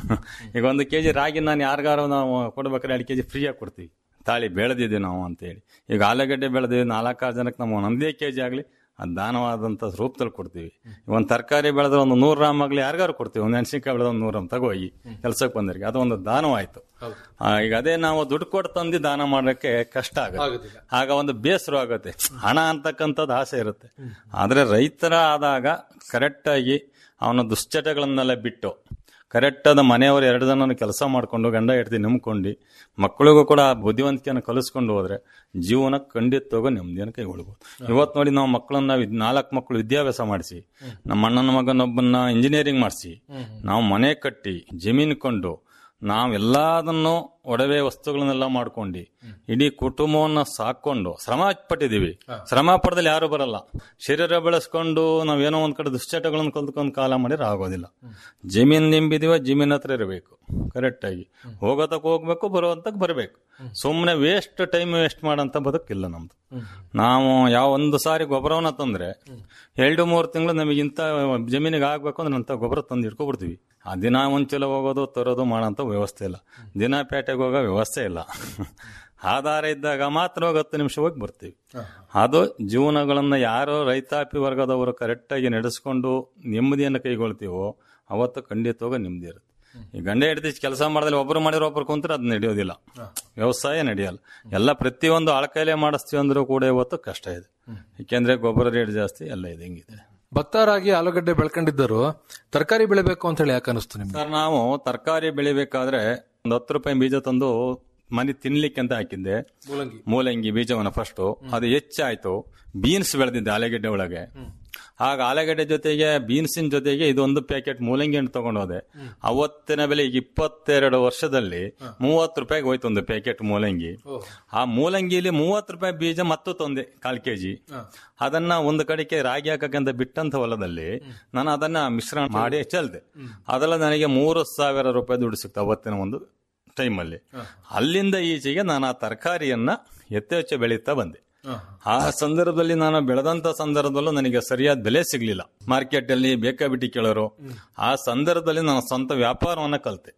ಈಗ ಒಂದು ಕೆಜಿ ರಾಗಿ ನಾನು ಯಾರಿಗಾರು ನಾವು ಕೊಡ್ಬೇಕಾದ್ರೆ ಎರಡು ಕೆಜಿ ಫ್ರೀಯಾಗಿ ಕೊಡ್ತೀವಿ ತಾಳಿ ಬೆಳೆದಿದ್ದೀವಿ ನಾವು ಅಂತೇಳಿ ಈಗ ಆಲೂಗಡ್ಡೆ ಬೆಳೆದಿವಿ ನಾಲ್ಕಾರು ಜನಕ್ಕೆ ನಾವು ಒಂದೇ ಕೆ ಜಿ ಆಗಲಿ ಅದು ದಾನವಾದಂಥ ರೂಪದಲ್ಲಿ ಕೊಡ್ತೀವಿ ಒಂದು ತರಕಾರಿ ಬೆಳೆದ್ರೆ ಒಂದು ನೂರು ಗ್ರಾಮ್ ಆಗಲಿ ಯಾರಿಗಾರು ಕೊಡ್ತೀವಿ ಒಂದು ಮೆಣಸಿನ್ಕಾಯಿ ಬೆಳೆದ ಒಂದು ನೂರು ಗ್ರಾಮ್ ತಗೋಗಿ ಕೆಲಸಕ್ಕೆ ಬಂದರಿಗೆ ಅದು ಒಂದು ದಾನವಾಯ್ತು ಆ, ಈಗ ಅದೇ ನಾವು ದುಡ್ಡು ಕೊಟ್ಟು ತಂದು ದಾನ ಮಾಡೋಕ್ಕೆ ಕಷ್ಟ ಆಗುತ್ತೆ ಆಗ ಒಂದು ಬೇಸರ ಆಗುತ್ತೆ ಹಣ ಅಂತಕ್ಕಂಥದ್ದು ಆಸೆ ಇರುತ್ತೆ ಆದರೆ ರೈತರ ಆದಾಗ ಕರೆಕ್ಟಾಗಿ ಅವನ ದುಶ್ಚಟಗಳನ್ನೆಲ್ಲ ಬಿಟ್ಟು ಕರೆಕ್ಟ್ ಆದ ಮನೆಯವರು ಎರಡು ಜನ ಕೆಲಸ ಮಾಡಿಕೊಂಡು ಗಂಡ ಹೆಂಡತಿ ನಂಬ್ಕೊಂಡು ಮಕ್ಕಳಿಗೂ ಕೂಡ ಬುದ್ಧಿವಂತಿಕೆಯನ್ನು ಕಲಿಸ್ಕೊಂಡು ಹೋದ್ರೆ ಜೀವನ ಖಂಡಿತವಾಗೂ ನೆಮ್ಮದಿಯನ್ನು ಕೈಗೊಳ್ಬೋದು ಇವತ್ತು ನೋಡಿ ನಾವು ಮಕ್ಕಳನ್ನ ವಿದ್- ನಾಲ್ಕು ಮಕ್ಕಳು ವಿದ್ಯಾಭ್ಯಾಸ ಮಾಡಿಸಿ ನಮ್ಮ ಅಣ್ಣನ ಮಗನೊಬ್ಬನ್ನ ಇಂಜಿನಿಯರಿಂಗ್ ಮಾಡಿಸಿ ನಾವು ಮನೆ ಕಟ್ಟಿ ಜಮೀನು ಕೊಂಡು ನಾವೆಲ್ಲದನ್ನು ಒಡವೆ ವಸ್ತುಗಳನ್ನೆಲ್ಲ ಮಾಡ್ಕೊಂಡು ಇಡೀ ಕುಟುಂಬವನ್ನ ಸಾಕೊಂಡು ಶ್ರಮ ಪಟ್ಟಿದೀವಿ ಶ್ರಮ ಪಡೆದಲ್ಲಿ ಯಾರು ಬರಲ್ಲ ಶರೀರ ಬೆಳೆಸ್ಕೊಂಡು ನಾವೇನೋ ಒಂದ್ ಕಡೆ ದುಶ್ಚಟಗಳನ್ನು ಕಲ್ತ್ಕೊಂಡು ಕಾಲ ಮಾಡಿದ್ರೆ ಆಗೋದಿಲ್ಲ ಜಮೀನ್ ನಿಂಬಿದೀವ ಜಮೀನ್ ಹತ್ರ ಇರಬೇಕು ಕರೆಕ್ಟ್ ಆಗಿ ಹೋಗೋತಕ್ ಹೋಗ್ಬೇಕು ಬರೋತಕ್ ಬರಬೇಕು ಸುಮ್ಮನೆ ವೇಸ್ಟ್ ಟೈಮ್ ವೇಸ್ಟ್ ಮಾಡಂತ ಬದುಕಿಲ್ಲ ನಮ್ದು ನಾವು ಯಾವ ಒಂದು ಸಾರಿ ಗೊಬ್ಬರವನ್ನ ತಂದ್ರೆ ಎರಡು ಮೂರು ತಿಂಗಳು ನಮಗೆ ಇಂಥ ಜಮೀನಿಗೆ ಆಗ್ಬೇಕು ಅಂದ್ರೆ ಅಂತ ಗೊಬ್ಬರ ತಂದು ಇಟ್ಕೊಬಿಡ್ತೀವಿ ಆ ದಿನ ಒಂದ್ಸಲ ಹೋಗೋದು ತರೋದು ಮಾಡೋಂಥ ವ್ಯವಸ್ಥೆ ಇಲ್ಲ ದಿನ ಪೇಟೆಗೆ ಹೋಗೋ ವ್ಯವಸ್ಥೆ ಇಲ್ಲ ಆಧಾರ ಇದ್ದಾಗ ಮಾತ್ರ ಹೋಗಿ ಹತ್ತು ನಿಮಿಷ ಹೋಗಿ ಬರ್ತೀವಿ ಅದು ಜೀವನಗಳನ್ನ ಯಾರೋ ರೈತಾಪಿ ವರ್ಗದವರು ಕರೆಕ್ಟಾಗಿ ನಡೆಸ್ಕೊಂಡು ನೆಮ್ಮದಿಯನ್ನು ಕೈಗೊಳ್ತೀವೋ ಅವತ್ತು ಖಂಡಿತವಾಗ ನೆಮ್ಮದಿ ಇರುತ್ತೆ ಈ ಗಂಡ ಹೆಂಡತಿ ಕೆಲಸ ಮಾಡಿದ್ರೆ ಒಬ್ರು ಮಾಡಿದ್ರೆ ಒಬ್ರು ಕುಂತ್ರೆ ಅದು ನಡೆಯೋದಿಲ್ಲ ವ್ಯವಸಾಯ ನಡೆಯಲ್ಲ ಎಲ್ಲ ಪ್ರತಿಯೊಂದು ಆಳ್ಕೈಲೆ ಮಾಡಿಸ್ತೀವಿ ಅಂದ್ರೂ ಕೂಡ ಇವತ್ತು ಕಷ್ಟ ಇದೆ ಯಾಕೆಂದ್ರೆ ಗೊಬ್ಬರ ರೇಟ್ ಜಾಸ್ತಿ ಎಲ್ಲ ಇದೆ ಹಿಂಗಿದೆ ಭತ್ತ ರಾಗಿ ಆಲೂಗಡ್ಡೆ ಬೆಳ್ಕೊಂಡಿದ್ದರು ತರಕಾರಿ ಬೆಳಿಬೇಕು ಅಂತ ಹೇಳಿ ಯಾಕೆ ಅನಿಸ್ತು ನಿಮ್ಗೆ ಸರ್ ನಾವು ತರಕಾರಿ ಬೆಳಿಬೇಕಾದ್ರೆ ಒಂದು ಹತ್ತು ರೂಪಾಯಿ ಬೀಜ ತಂದು ಮನೆ ತಿನ್ಲಿಕ್ಕೆ ಅಂತ ಹಾಕಿದ್ದೆ ಮೂಲಂಗಿ ಬೀಜವನ್ನ ಫಸ್ಟ್ ಅದು ಹೆಚ್ಚಾಯ್ತು ಬೀನ್ಸ್ ಬೆಳೆದಿದ್ದೆ ಆಲೂಗಡ್ಡೆ ಒಳಗೆ ಆಗ ಆಲೂಗಡ್ಡೆ ಜೊತೆಗೆ ಬೀನ್ಸಿನ ಜೊತೆಗೆ ಇದೊಂದು ಪ್ಯಾಕೆಟ್ ಮೂಲಂಗಿ ಹಣ್ಣು ತಗೊಂಡು ಹೋದೆ ಅವತ್ತಿನ ಬೆಲೆ ಈಗ ಇಪ್ಪತ್ತೆರಡು ವರ್ಷದಲ್ಲಿ ಮೂವತ್ತು ರೂಪಾಯಿಗೆ ಹೋಯ್ತು ಒಂದು ಪ್ಯಾಕೆಟ್ ಮೂಲಂಗಿ ಆ ಮೂಲಂಗಿಲಿ ಮೂವತ್ತು ರೂಪಾಯಿ ಬೀಜ ಮತ್ತು ತಂದೆ ಕಾಲ್ ಕೆಜಿ ಅದನ್ನ ಒಂದು ಕಡೆಗೆ ರಾಗಿ ಹಾಕಕ್ಕಂತ ಬಿಟ್ಟಂತ ಹೊಲದಲ್ಲಿ ನಾನು ಅದನ್ನ ಮಿಶ್ರಣ ಮಾಡಿ ಚೆಲ್ದೆ ಅದೆಲ್ಲ ನನಗೆ ಮೂರು ಸಾವಿರ ರೂಪಾಯಿ ದುಡ್ಡು ಸಿಕ್ತು ಅವತ್ತಿನ ಒಂದು ಟೈಮಲ್ಲಿ ಅಲ್ಲಿಂದ ಈಚೆಗೆ ನಾನು ಆ ತರಕಾರಿಯನ್ನ ಯಥೇಚ್ಛ ಬೆಳೀತಾ ಬಂದೆ ಆ ಸಂದರ್ಭದಲ್ಲಿ ನಾನು ಬೆಳೆದಂತ ಸಂದರ್ಭದಲ್ಲೂ ನನಗೆ ಸರಿಯಾದ ಬೆಲೆ ಸಿಗ್ಲಿಲ್ಲ ಮಾರ್ಕೆಟ್ ಅಲ್ಲಿ ಬೇಕಾಬಿಟ್ಟಿ ಕೇಳೋರು ಆ ಸಂದರ್ಭದಲ್ಲಿ ನಾನು ಸ್ವಂತ ವ್ಯಾಪಾರವನ್ನ ಕಲಿತೆ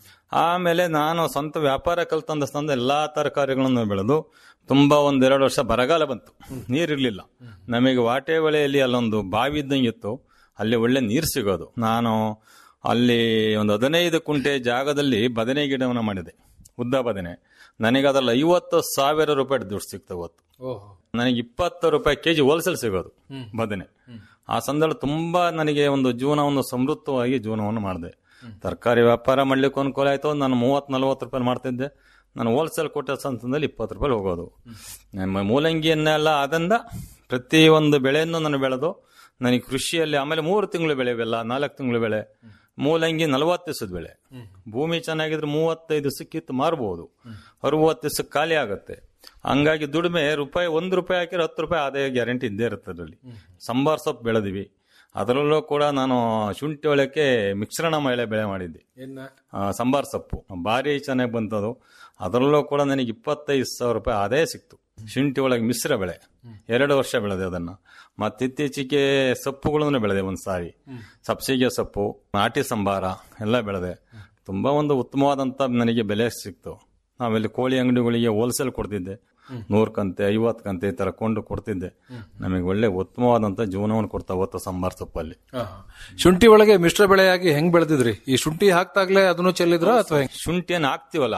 ಆಮೇಲೆ ನಾನು ಸ್ವಂತ ವ್ಯಾಪಾರ ಕಲ್ತಂದ ಸಂದ ಎಲ್ಲಾ ತರಕಾರಿಗಳನ್ನು ಬೆಳೆದು ತುಂಬಾ ಒಂದೆರಡು ವರ್ಷ ಬರಗಾಲ ಬಂತು ನೀರಿರ್ಲಿಲ್ಲ ನಮಗೆ ವಾಟೆ ಹೊಳೆಯಲ್ಲಿ ಅಲ್ಲೊಂದು ಬಾವಿ ಇದ್ದಂಗೆ ಇತ್ತು ಅಲ್ಲಿ ಒಳ್ಳೆ ನೀರು ಸಿಗೋದು ನಾನು ಅಲ್ಲಿ ಒಂದು ಹದಿನೈದು ಕುಂಟೆ ಜಾಗದಲ್ಲಿ ಬದನೆ ಗಿಡವನ್ನು ಮಾಡಿದೆ ಉದ್ದ ಬದನೆ ನನಗೆ ಅದ್ರಲ್ಲಿ ಐವತ್ತು ಸಾವಿರ ರೂಪಾಯಿ ದುಡ್ಡು ಸಿಕ್ತು ಅವತ್ತು ನನಗೆ ಇಪ್ಪತ್ತು ರೂಪಾಯಿ ಕೆಜಿ ಹೋಲ್ಸೇಲ್ ಸಿಗೋದು ಬದನೆ ಆ ಸಂದರ್ಭ ತುಂಬಾ ನನಗೆ ಒಂದು ಜೀವನವನ್ನು ಸಮೃದ್ಧವಾಗಿ ಜೀವನವನ್ನು ಮಾಡಿದೆ ತರಕಾರಿ ವ್ಯಾಪಾರ ಮಾಡ್ಲಿಕ್ಕೆ ಅನುಕೂಲ ಆಯ್ತು ನಾನು ಮೂವತ್ ನಲ್ವತ್ತು ರೂಪಾಯಿ ಮಾಡ್ತಿದ್ದೆ ನಾನು ಹೋಲ್ಸೇಲ್ ಕೊಟ್ಟ ಸಂತದಲ್ಲಿ ಇಪ್ಪತ್ತು ರೂಪಾಯಿ ಹೋಗೋದು ನಮ್ಮ ಮೂಲಂಗಿಯನ್ನೆಲ್ಲ ಅದರಿಂದ ಪ್ರತಿ ಒಂದು ಬೆಳೆಯನ್ನು ನಾನು ಬೆಳೆದು ನನಗೆ ಕೃಷಿಯಲ್ಲಿ ಆಮೇಲೆ ಮೂರು ತಿಂಗಳು ಬೆಳೆ ಇವೆಲ್ಲ ನಾಲ್ಕು ತಿಂಗಳು ಬೆಳೆ ಮೂಲಂಗಿ ನಲವತ್ತು ದಿವಸದ ಬೆಳೆ ಭೂಮಿ ಚೆನ್ನಾಗಿದ್ರೆ ಮೂವತ್ತೈದು ದಿವಸಕ್ಕಿತ್ತು ಮಾರಬಹುದು ಅರವತ್ತು ದಿವಸಕ್ಕೆ ಖಾಲಿ ಆಗುತ್ತೆ ಹಂಗಾಗಿ ದುಡಿಮೆ ರೂಪಾಯಿ ಒಂದು ರೂಪಾಯಿ ಹಾಕಿದ್ರೆ ಹತ್ತು ರೂಪಾಯಿ ಆದಾಯ ಗ್ಯಾರಂಟಿ ಇದ್ದೇ ಇರುತ್ತೆ ಅದರಲ್ಲಿ ಸಂಬಾರ್ ಸೊಪ್ಪು ಬೆಳೆದಿವಿ ಅದರಲ್ಲೂ ಕೂಡ ನಾನು ಶುಂಠಿ ಒಳಕ್ಕೆ ಮಿಶ್ರಣ ಮಳೆ ಬೆಳೆ ಮಾಡಿದ್ದೆ ಆ, ಸಂಬಾರ್ ಸೊಪ್ಪು ಭಾರಿ ಚೆನ್ನಾಗಿ ಬಂತದು ಅದರಲ್ಲೂ ಕೂಡ ನನಗೆ ಇಪ್ಪತ್ತೈದು ಸಾವಿರ ರೂಪಾಯಿ ಆದಾಯ ಸಿಕ್ತು ಶುಂಠಿ ಒಳಗೆ ಮಿಶ್ರ ಬೆಳೆ ಎರಡು ವರ್ಷ ಬೆಳೆದೆ ಅದನ್ನ ಮತ್ತೆ ಇತ್ತೀಚೆಗೆ ಸೊಪ್ಪುಗಳನ್ನು ಬೆಳೆದೆ ಒಂದು ಸಾರಿ ಸಬ್ಸಿಗೆ ಸೊಪ್ಪು ನಾಟಿ ಸಂಬಾರ ಎಲ್ಲ ಬೆಳೆದೆ ತುಂಬಾ ಒಂದು ಉತ್ತಮವಾದಂತ ನನಗೆ ಬೆಲೆ ಸಿಕ್ತು ನಾವೆಲ್ಲಿ ಕೋಳಿ ಅಂಗಡಿಗಳಿಗೆ ಹೋಲ್ಸೇಲ್ ಕೊಡ್ತಿದ್ದೆ ನೂರ್ ಕಂತೆ ಐವತ್ ಕಂತೆ ಈ ತರ ಕೊಂಡು ಕೊಡ್ತಿದ್ದೆ ನಮಗೆ ಒಳ್ಳೆ ಉತ್ತಮವಾದಂತ ಜೀವನವನ್ನು ಕೊಡ್ತಾ ಹೋತ ಸಂಬಾರ ಸೊಪ್ಪಲ್ಲಿ ಶುಂಠಿ ಒಳಗೆ ಮಿಶ್ರ ಬೆಳೆಯಾಗಿ ಹೆಂಗ್ ಬೆಳೆದಿದ್ರಿ ಈ ಶುಂಠಿ ಹಾಕ್ತಾಗ್ಲೇ ಅದನ್ನು ಚೆಲ್ಲಿದ್ರ ಅಥವಾ ಹೆಂಗ್ ಶುಂಠಿಯನ್ನು ಹಾಕ್ತಿವಲ್ಲ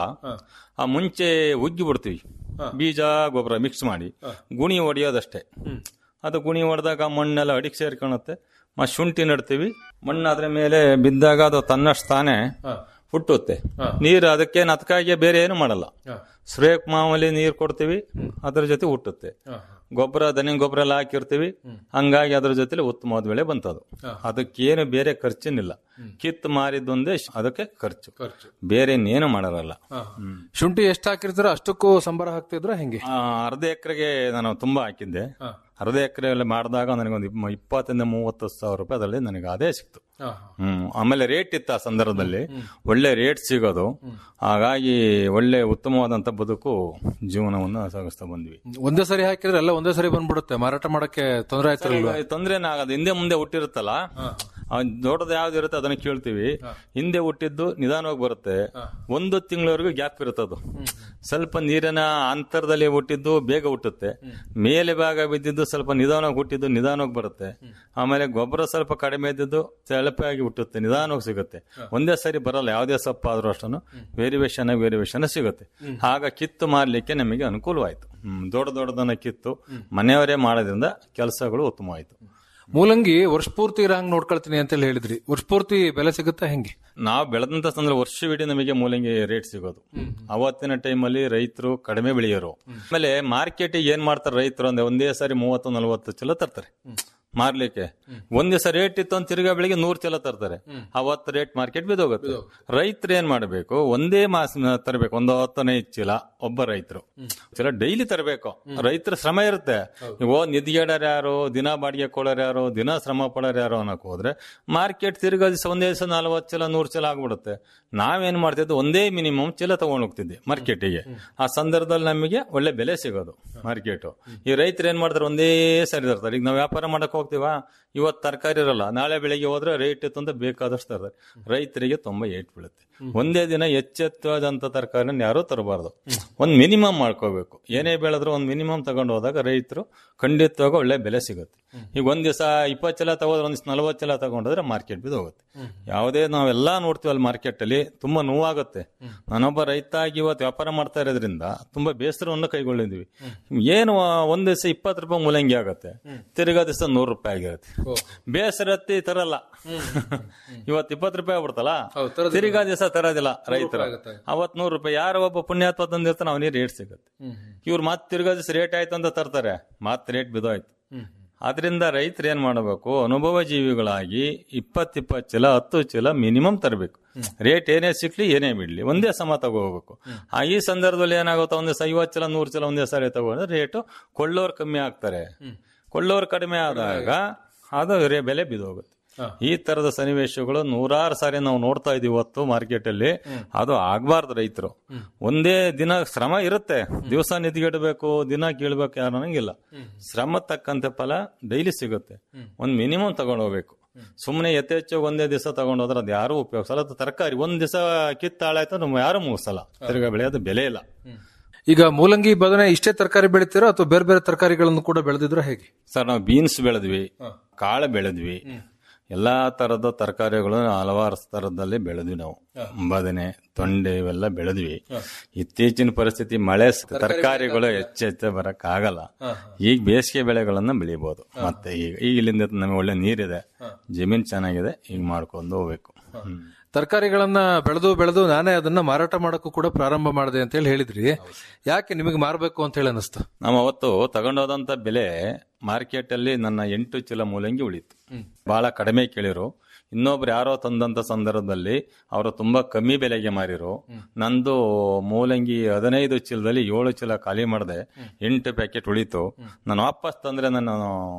ಆ ಮುಂಚೆ ಉಗ್ಗಿ ಬಿಡ್ತೀವಿ ಬೀಜ ಗೊಬ್ಬರ ಮಿಕ್ಸ್ ಮಾಡಿ ಗುಣಿ ಹೊಡೆಯೋದಷ್ಟೇ ಅದು ಗುಣಿ ಹೊಡೆದಾಗ ಮಣ್ಣೆಲ್ಲ ಅಡಿಗೆ ಸೇರ್ಕೊಳುತ್ತೆ ಮತ್ತೆ ಶುಂಠಿ ನಡ್ತೀವಿ ಮಣ್ಣು ಅದ್ರ ಮೇಲೆ ಬಿದ್ದಾಗ ಅದು ತನ್ನಷ್ಟು ತಾನೇ ಹುಟ್ಟುತ್ತೆ ನೀರು ಅದಕ್ಕೆ ನತ್ಕಾಗೆ ಬೇರೆ ಏನು ಮಾಡಲ್ಲ ಸ್ಪ್ರೇಕ್ ಮಾಮೂಲಿ ನೀರು ಕೊಡ್ತೀವಿ ಅದ್ರ ಜೊತೆ ಹುಟ್ಟುತ್ತೆ ಗೊಬ್ಬರ ದನಿ ಗೊಬ್ಬರ ಎಲ್ಲ ಹಾಕಿರ್ತೀವಿ ಹಂಗಾಗಿ ಅದ್ರ ಜೊತೆ ಉತ್ತಮವಾದ ಬೆಳೆ ಬಂತದು ಅದಕ್ಕೇನು ಬೇರೆ ಖರ್ಚಿನಿಲ್ಲ ಕಿತ್ತು ಮಾರಿದ್ದೊಂದೇ ಶ್- ಅದಕ್ಕೆ ಖರ್ಚು ಬೇರೆ ಇನ್ನೇನು ಮಾಡರಲ್ಲ ಶುಂಠಿ ಎಷ್ಟು ಹಾಕಿರ್ತೀರ ಅಷ್ಟಕ್ಕೂ ಸಂಬಾರ ಹಾಕ್ತಿದ್ರ ಹೆಂಗೆ ಆ, ಅರ್ಧ ಎಕರೆಗೆ ನಾನು ತುಂಬಾ ಹಾಕಿದ್ದೆ ಅರ್ಧ ಎಕರೆ ಎಲ್ಲ ಮಾಡಿದಾಗ ನನಗೊಂದು ಇಪ್ಪ- ಇಪ್ಪತ್ತರಿಂದ ಮೂವತ್ತು ಸಾವಿರ ರೂಪಾಯಿ ಅದರಲ್ಲಿ ನನಗೆ ಅದೇ ಸಿಕ್ತು ಹ್ಮ್ ಆಮೇಲೆ ರೇಟ್ ಇತ್ತು ಆ ಸಂದರ್ಭದಲ್ಲಿ ಒಳ್ಳೆ ರೇಟ್ ಸಿಗೋದು ಹಾಗಾಗಿ ಒಳ್ಳೆ ಉತ್ತಮವಾದಂತ ಬದುಕು ಜೀವನವನ್ನು ಸಾಗಿಸ್ತಾ ಬಂದ್ವಿ ಒಂದೇ ಸರಿ ಹಾಕಿದ್ರೆ ಎಲ್ಲ ಒಂದೇ ಸರಿ ಬಂದ್ಬಿಡುತ್ತೆ ಮಾರಾಟ ಮಾಡಕ್ಕೆ ತೊಂದರೆ ಆಯ್ತಿರಲ್ವಾ ತೊಂದ್ರೆ ಆಗದು ಹಿಂದೆ ಮುಂದೆ ಹುಟ್ಟಿರುತ್ತಲ್ಲ ಆ ದೊಡ್ಡದು ಯಾವ್ದು ಇರುತ್ತೆ ಅದನ್ನ ಕೇಳ್ತೀವಿ ಹಿಂದೆ ಹುಟ್ಟಿದ್ದು ನಿಧಾನವಾಗಿ ಬರುತ್ತೆ ಒಂದು ತಿಂಗಳವರೆಗೂ ಗ್ಯಾಪ್ ಇರುತ್ತದು ಸ್ವಲ್ಪ ನೀರಿನ ಅಂತರದಲ್ಲಿ ಹುಟ್ಟಿದ್ದು ಬೇಗ ಹುಟ್ಟುತ್ತೆ ಮೇಲೆ ಭಾಗ ಬಿದ್ದಿದ್ದು ಸ್ವಲ್ಪ ನಿಧಾನವಾಗಿ ಹುಟ್ಟಿದ್ದು ನಿಧಾನವಾಗಿ ಬರುತ್ತೆ ಆಮೇಲೆ ಗೊಬ್ಬರ ಸ್ವಲ್ಪ ಕಡಿಮೆ ಇದ್ದಿದ್ದು ಸೆಳಪಾಗಿ ಹುಟ್ಟುತ್ತೆ ನಿಧಾನವಾಗಿ ಸಿಗುತ್ತೆ ಒಂದೇ ಸರಿ ಬರಲ್ಲ ಯಾವುದೇ ಸೊಪ್ಪು ಆದ್ರೂ ಅಷ್ಟನ್ನು ವೇರಿಯೇಷನ್ ವೇರಿಯೇಷನ್ ಸಿಗುತ್ತೆ ಆಗ ಕಿತ್ತು ಮಾರ್ಲಿಕ್ಕೆ ನಮಗೆ ಅನುಕೂಲವಾಯ್ತು ಹ್ಮ್, ದೊಡ್ಡ ದೊಡ್ಡದನ್ನ ಕಿತ್ತು ಮನೆಯವರೇ ಮಾಡೋದ್ರಿಂದ ಕೆಲಸಗಳು ಉತ್ತಮವಾಯಿತು ಮೂಲಂಗಿ ವರ್ಷ ಪೂರ್ತಿ ಇರಂಗ್ ನೋಡ್ಕೊಳ್ತೀನಿ ಅಂತ ಹೇಳಿ ಹೇಳಿದ್ರಿ ವರ್ಷ ಪೂರ್ತಿ ಬೆಲೆ ಸಿಗುತ್ತಾ ಹೆಂಗೆ ನಾವು ಬೆಳೆದಂತ ಸಂದ್ರೆ ವರ್ಷವಿಡೀ ನಮಗೆ ಮೂಲಂಗಿ ರೇಟ್ ಸಿಗೋದು ಅವತ್ತಿನ ಟೈಮಲ್ಲಿ ರೈತರು ಕಡಿಮೆ ಬೆಳೆಯೋರು ಆಮೇಲೆ ಮಾರ್ಕೆಟಿಗೆ ಏನ್ ಮಾಡ್ತಾರೆ ರೈತರು ಅಂದ್ರೆ ಒಂದೇ ಸಾರಿ ಮೂವತ್ತು ನಲವತ್ತು ಚೀಲ ತರ್ತಾರೆ ಮಾರ್ಲಿಕ್ಕೆ ಒಂದ್ ದಿವಸ ರೇಟ್ ಇತ್ತು ಅಂತ ತಿರ್ಗಾ ಬೆಳಿಗ್ಗೆ ನೂರ್ ಚೀಲ ತರ್ತಾರೆ ಅವತ್ತು ರೇಟ್ ಮಾರ್ಕೆಟ್ ಬಿದ್ದೋಗುತ್ತೆ ರೈತರು ಏನ್ ಮಾಡಬೇಕು ಒಂದೇ ಮಾಸ ತರಬೇಕು ಒಂದು ಹತ್ತನೈದು ಚೀಲ ಒಬ್ಬ ರೈತರು ಚೀಲ ಡೈಲಿ ತರಬೇಕು ರೈತರ ಶ್ರಮ ಇರುತ್ತೆ ಓ ನಿಧಿಗೇಡರ್ ಯಾರು ದಿನ ಬಾಡಿಗೆ ಕೊಡೋರು ಯಾರು ದಿನ ಶ್ರಮ ಪಡೋರು ಯಾರು ಅನ್ನಕ್ ಹೋದ್ರೆ ಮಾರ್ಕೆಟ್ ತಿರ್ಗಾ ದಿವಸ ಒಂದೇ ದಿವಸ ನಲ್ವತ್ತು ಚೀಲ ನೂರು ಚೀಲ ಆಗ್ಬಿಡುತ್ತೆ ನಾವೇನ್ ಮಾಡ್ತಿದ್ವಿ ಒಂದೇ ಮಿನಿಮಮ್ ಚೀಲ ತಗೊಂಡ್ ಹೋಗ್ತಿದ್ವಿ ಮಾರ್ಕೆಟಿಗೆ ಆ ಸಂದರ್ಭದಲ್ಲಿ ನಮಗೆ ಒಳ್ಳೆ ಬೆಲೆ ಸಿಗೋದು ಮಾರ್ಕೆಟ್ ಈ ರೈತರು ಏನ್ ಮಾಡ್ತಾರೆ ಒಂದೇ ಸರಿ ತರ್ತಾರೆ ಈಗ ನಾವು ವ್ಯಾಪಾರ ಮಾಡಕ್ ಹೋಗ್ತೀವಾ ಇವತ್ತು ತರಕಾರಿ ಇರಲ್ಲ ನಾಳೆ ಬೆಳಿಗ್ಗೆ ಹೋದ್ರೆ ರೇಟ್ ಇತ್ತು ಅಂತ ಬೇಕಾದಷ್ಟು ತರ್ತಾರೆ ರೈತರಿಗೆ ತುಂಬಾ ಏಟ್ ಬೀಳುತ್ತೆ ಒಂದೇ ದಿನ ಎಚ್ಚೆತ್ತವಾದಂತ ತರಕಾರಿನ ಯಾರೂ ತರಬಾರ್ದು ಒಂದ್ ಮಿನಿಮಮ್ ಮಾಡ್ಕೋಬೇಕು ಏನೇ ಬೆಳೆದ್ರು ಒಂದ್ ಮಿನಿಮಮ್ ತಗೊಂಡು ಹೋದಾಗ ರೈತರು ಖಂಡಿತವಾಗ ಒಳ್ಳೆ ಬೆಲೆ ಸಿಗುತ್ತೆ ಈಗ ಒಂದ್ ದಿವಸ ಇಪ್ಪತ್ತು ಚಲ ತಗೋದ್ರೆ ಒಂದ್ ನಲವತ್ತು ಚಲ ತಗೊಂಡೋದ್ರೆ ಮಾರ್ಕೆಟ್ ಬಿದ್ದು ಹೋಗುತ್ತೆ ಯಾವುದೇ ನಾವೆಲ್ಲಾ ನೋಡ್ತೀವಲ್ಲ ಮಾರ್ಕೆಟ್ ಅಲ್ಲಿ ತುಂಬಾ ನೋವಾಗುತ್ತೆ ನಾನೊಬ್ಬ ರೈತ ಆಗಿ ಇವತ್ತು ವ್ಯಾಪಾರ ಮಾಡ್ತಾ ಇರೋದ್ರಿಂದ ತುಂಬಾ ಬೇಸರವನ್ನು ಕೈಗೊಂಡಿದ್ವಿ ಏನು ಒಂದ್ ದಿವಸ ಇಪ್ಪತ್ತು ರೂಪಾಯಿ ಮೂಲಂಗಿ ಆಗುತ್ತೆ ತಿರ್ಗಾ ದಿವಸ ನೂರು ರೂಪಾಯಿ ಆಗಿರುತ್ತೆ ಬೇಸರ ಹತ್ತಿ ತರಲ್ಲ ಇವತ್ತು ಇಪ್ಪತ್ತು ರೂಪಾಯಿ ಆಗ್ಬಿಡ್ತಲ್ಲ ತಿರ್ಗಾ ದಿವಸ ತರೋದಿಲ್ಲ ರೈತರು ಅವತ್ ನೂರು ರೂಪಾಯಿ ಯಾರೋ ಒಬ್ಬ ಪುಣ್ಯಾತ್ಮ ತಂದಿರ್ತಾನೆ ಅವನಿಗೆ ರೇಟ್ ಸಿಗುತ್ತೆ ಇವ್ರು ಮತ್ತೆ ತಿರ್ಗಾ ದಿವಸ ರೇಟ್ ಆಯ್ತು ಅಂತ ತರ್ತಾರೆ ಮತ್ತೆ ರೇಟ್ ಬಿದ್ದೋಯ್ತು ಆದ್ರಿಂದ ರೈತರು ಏನ್ ಮಾಡಬೇಕು ಅನುಭವ ಜೀವಿಗಳಾಗಿ ಇಪ್ಪತ್ತಿಪ್ಪತ್ತು ಚೀಲ ಹತ್ತು ಚೀಲ ಮಿನಿಮಮ್ ತರಬೇಕು ರೇಟ್ ಏನೇ ಸಿಕ್ಲಿ ಏನೇ ಬಿಡ್ಲಿ ಒಂದೇ ಸಮ ತಗೋಬೇಕು ಆ ಈ ಸಂದರ್ಭದಲ್ಲಿ ಏನಾಗುತ್ತೆ ಒಂದೇ ಐವತ್ತು ಚೀಲ ನೂರು ಚೀಲ ಒಂದೇ ಸಾರಿ ತಗೊಂಡ್ರೆ ರೇಟು ಕೊಳ್ಳೋರು ಕಮ್ಮಿ ಆಗ್ತಾರೆ ಕೊಳ್ಳೋರು ಕಡಿಮೆ ಆದಾಗ ಅದು ರೇ- ಬೆಲೆ ಬಿದ್ದೋಗುತ್ತೆ ಈ ತರದ ಸನ್ನಿವೇಶಗಳು ನೂರಾರು ಸಾರಿ ನಾವು ನೋಡ್ತಾ ಇದೀವಿ ಇವತ್ತು ಮಾರ್ಕೆಟ್ ಅಲ್ಲಿ ಅದು ಆಗ್ಬಾರ್ದು ರೈತರು ಒಂದೇ ದಿನ ಶ್ರಮ ಇರುತ್ತೆ ದಿವಸ ನಿದ್ಗೆಡಬೇಕು ದಿನ ಕೀಳ್ಬೇಕು ಯಾರು ಅನ್ನಂಗಿಲ್ಲ ಶ್ರಮ ತಕ್ಕಂತೆ ಫಲ ಡೈಲಿ ಸಿಗುತ್ತೆ ಒಂದ್ ಮಿನಿಮಮ್ ತಗೊಂಡ್ ಹೋಗ್ಬೇಕು ಸುಮ್ಮನೆ ಯಥೇಚ್ಛ ಒಂದೇ ದಿವಸ ತಗೊಂಡ್ ಹೋದ್ರೆ ಅದು ಯಾರು ಉಪಯೋಗಿಸಲ್ಲ ಅದು ತರಕಾರಿ ಒಂದ್ ದಿವಸ ಕಿತ್ತಾಳಾಯ್ತು ನಮ್ಮ ಯಾರು ಮುಗಿಸಲ್ಲ ತಿರ್ಗಾ ಬೆಳೆಯೋದು ಬೆಲೆ ಇಲ್ಲ ಈಗ ಮೂಲಂಗಿ ಬದನೆ ಇಷ್ಟೇ ತರಕಾರಿ ಬೆಳಿತೀರಾ ಅಥವಾ ಬೇರೆ ಬೇರೆ ತರಕಾರಿಗಳನ್ನು ಕೂಡ ಬೆಳೆದಿದ್ರ ಹೇಗೆ ಸರ್ ನಾವು ಬೀನ್ಸ್ ಬೆಳೆದ್ವಿ ಕಾಳು ಬೆಳೆದ್ವಿ ಎಲ್ಲಾ ತರದ ತರಕಾರಿಗಳು ಹಲವಾರು ತರದಲ್ಲಿ ಬೆಳೆದ್ವಿ ನಾವು ಬದನೆ ತೊಂಡೆ ಇವೆಲ್ಲ ಬೆಳೆದ್ವಿ ಇತ್ತೀಚಿನ ಪರಿಸ್ಥಿತಿ ಮಳೆ ಸ- ತರಕಾರಿಗಳು ಹೆಚ್ಚೆಚ್ಚ ಬರಕ್ ಆಗಲ್ಲ ಈಗ ಬೇಸಿಗೆ ಬೆಳೆಗಳನ್ನ ಬೆಳಿಬಹುದು ಮತ್ತೆ ಈಗ ಈಗ ಇಲ್ಲಿಂದ ನಮಗೆ ಒಳ್ಳೆ ನೀರಿದೆ ಜಮೀನ್ ಚೆನ್ನಾಗಿದೆ ಈಗ ಮಾಡ್ಕೊಂಡು ಹೋಗ್ಬೇಕು ಹ್ಮ್. ತರಕಾರಿಗಳನ್ನ ಬೆಳೆದು ಬೆಳೆದು ನಾನೇ ಅದನ್ನ ಮಾರಾಟ ಮಾಡಕ್ಕೂ ಕೂಡ ಪ್ರಾರಂಭ ಮಾಡಿದೆ ಅಂತ ಹೇಳಿ ಹೇಳಿದ್ರಿ ಯಾಕೆ ನಿಮಗೆ ಮಾರಬೇಕು ಅಂತ ಹೇಳಿ ಅನಿಸ್ತಾ ನಾವು ಅವತ್ತು ತಗೊಂಡೋದಂತ ಬೆಲೆ ಮಾರ್ಕೆಟ್ ಅಲ್ಲಿ ನನ್ನ ಎಂಟು ಚೀಲ ಮೂಲಂಗಿ ಉಳಿತು ಬಹಳ ಕಡಿಮೆ ಕೇಳಿರು ಇನ್ನೊಬ್ರು ಯಾರೋ ತಂದಂತ ಸಂದರ್ಭದಲ್ಲಿ ಅವರು ತುಂಬಾ ಕಮ್ಮಿ ಬೆಲೆಗೆ ಮಾರಿರು ನಂದು ಮೂಲಂಗಿ ಹದಿನೈದು ಚೀಲದಲ್ಲಿ ಏಳು ಚೀಲ ಖಾಲಿ ಮಾಡಿದೆ ಎಂಟು ಪ್ಯಾಕೆಟ್ ಉಳಿತು ನಾನು ವಾಪಸ್ ತಂದ್ರೆ ನಾನು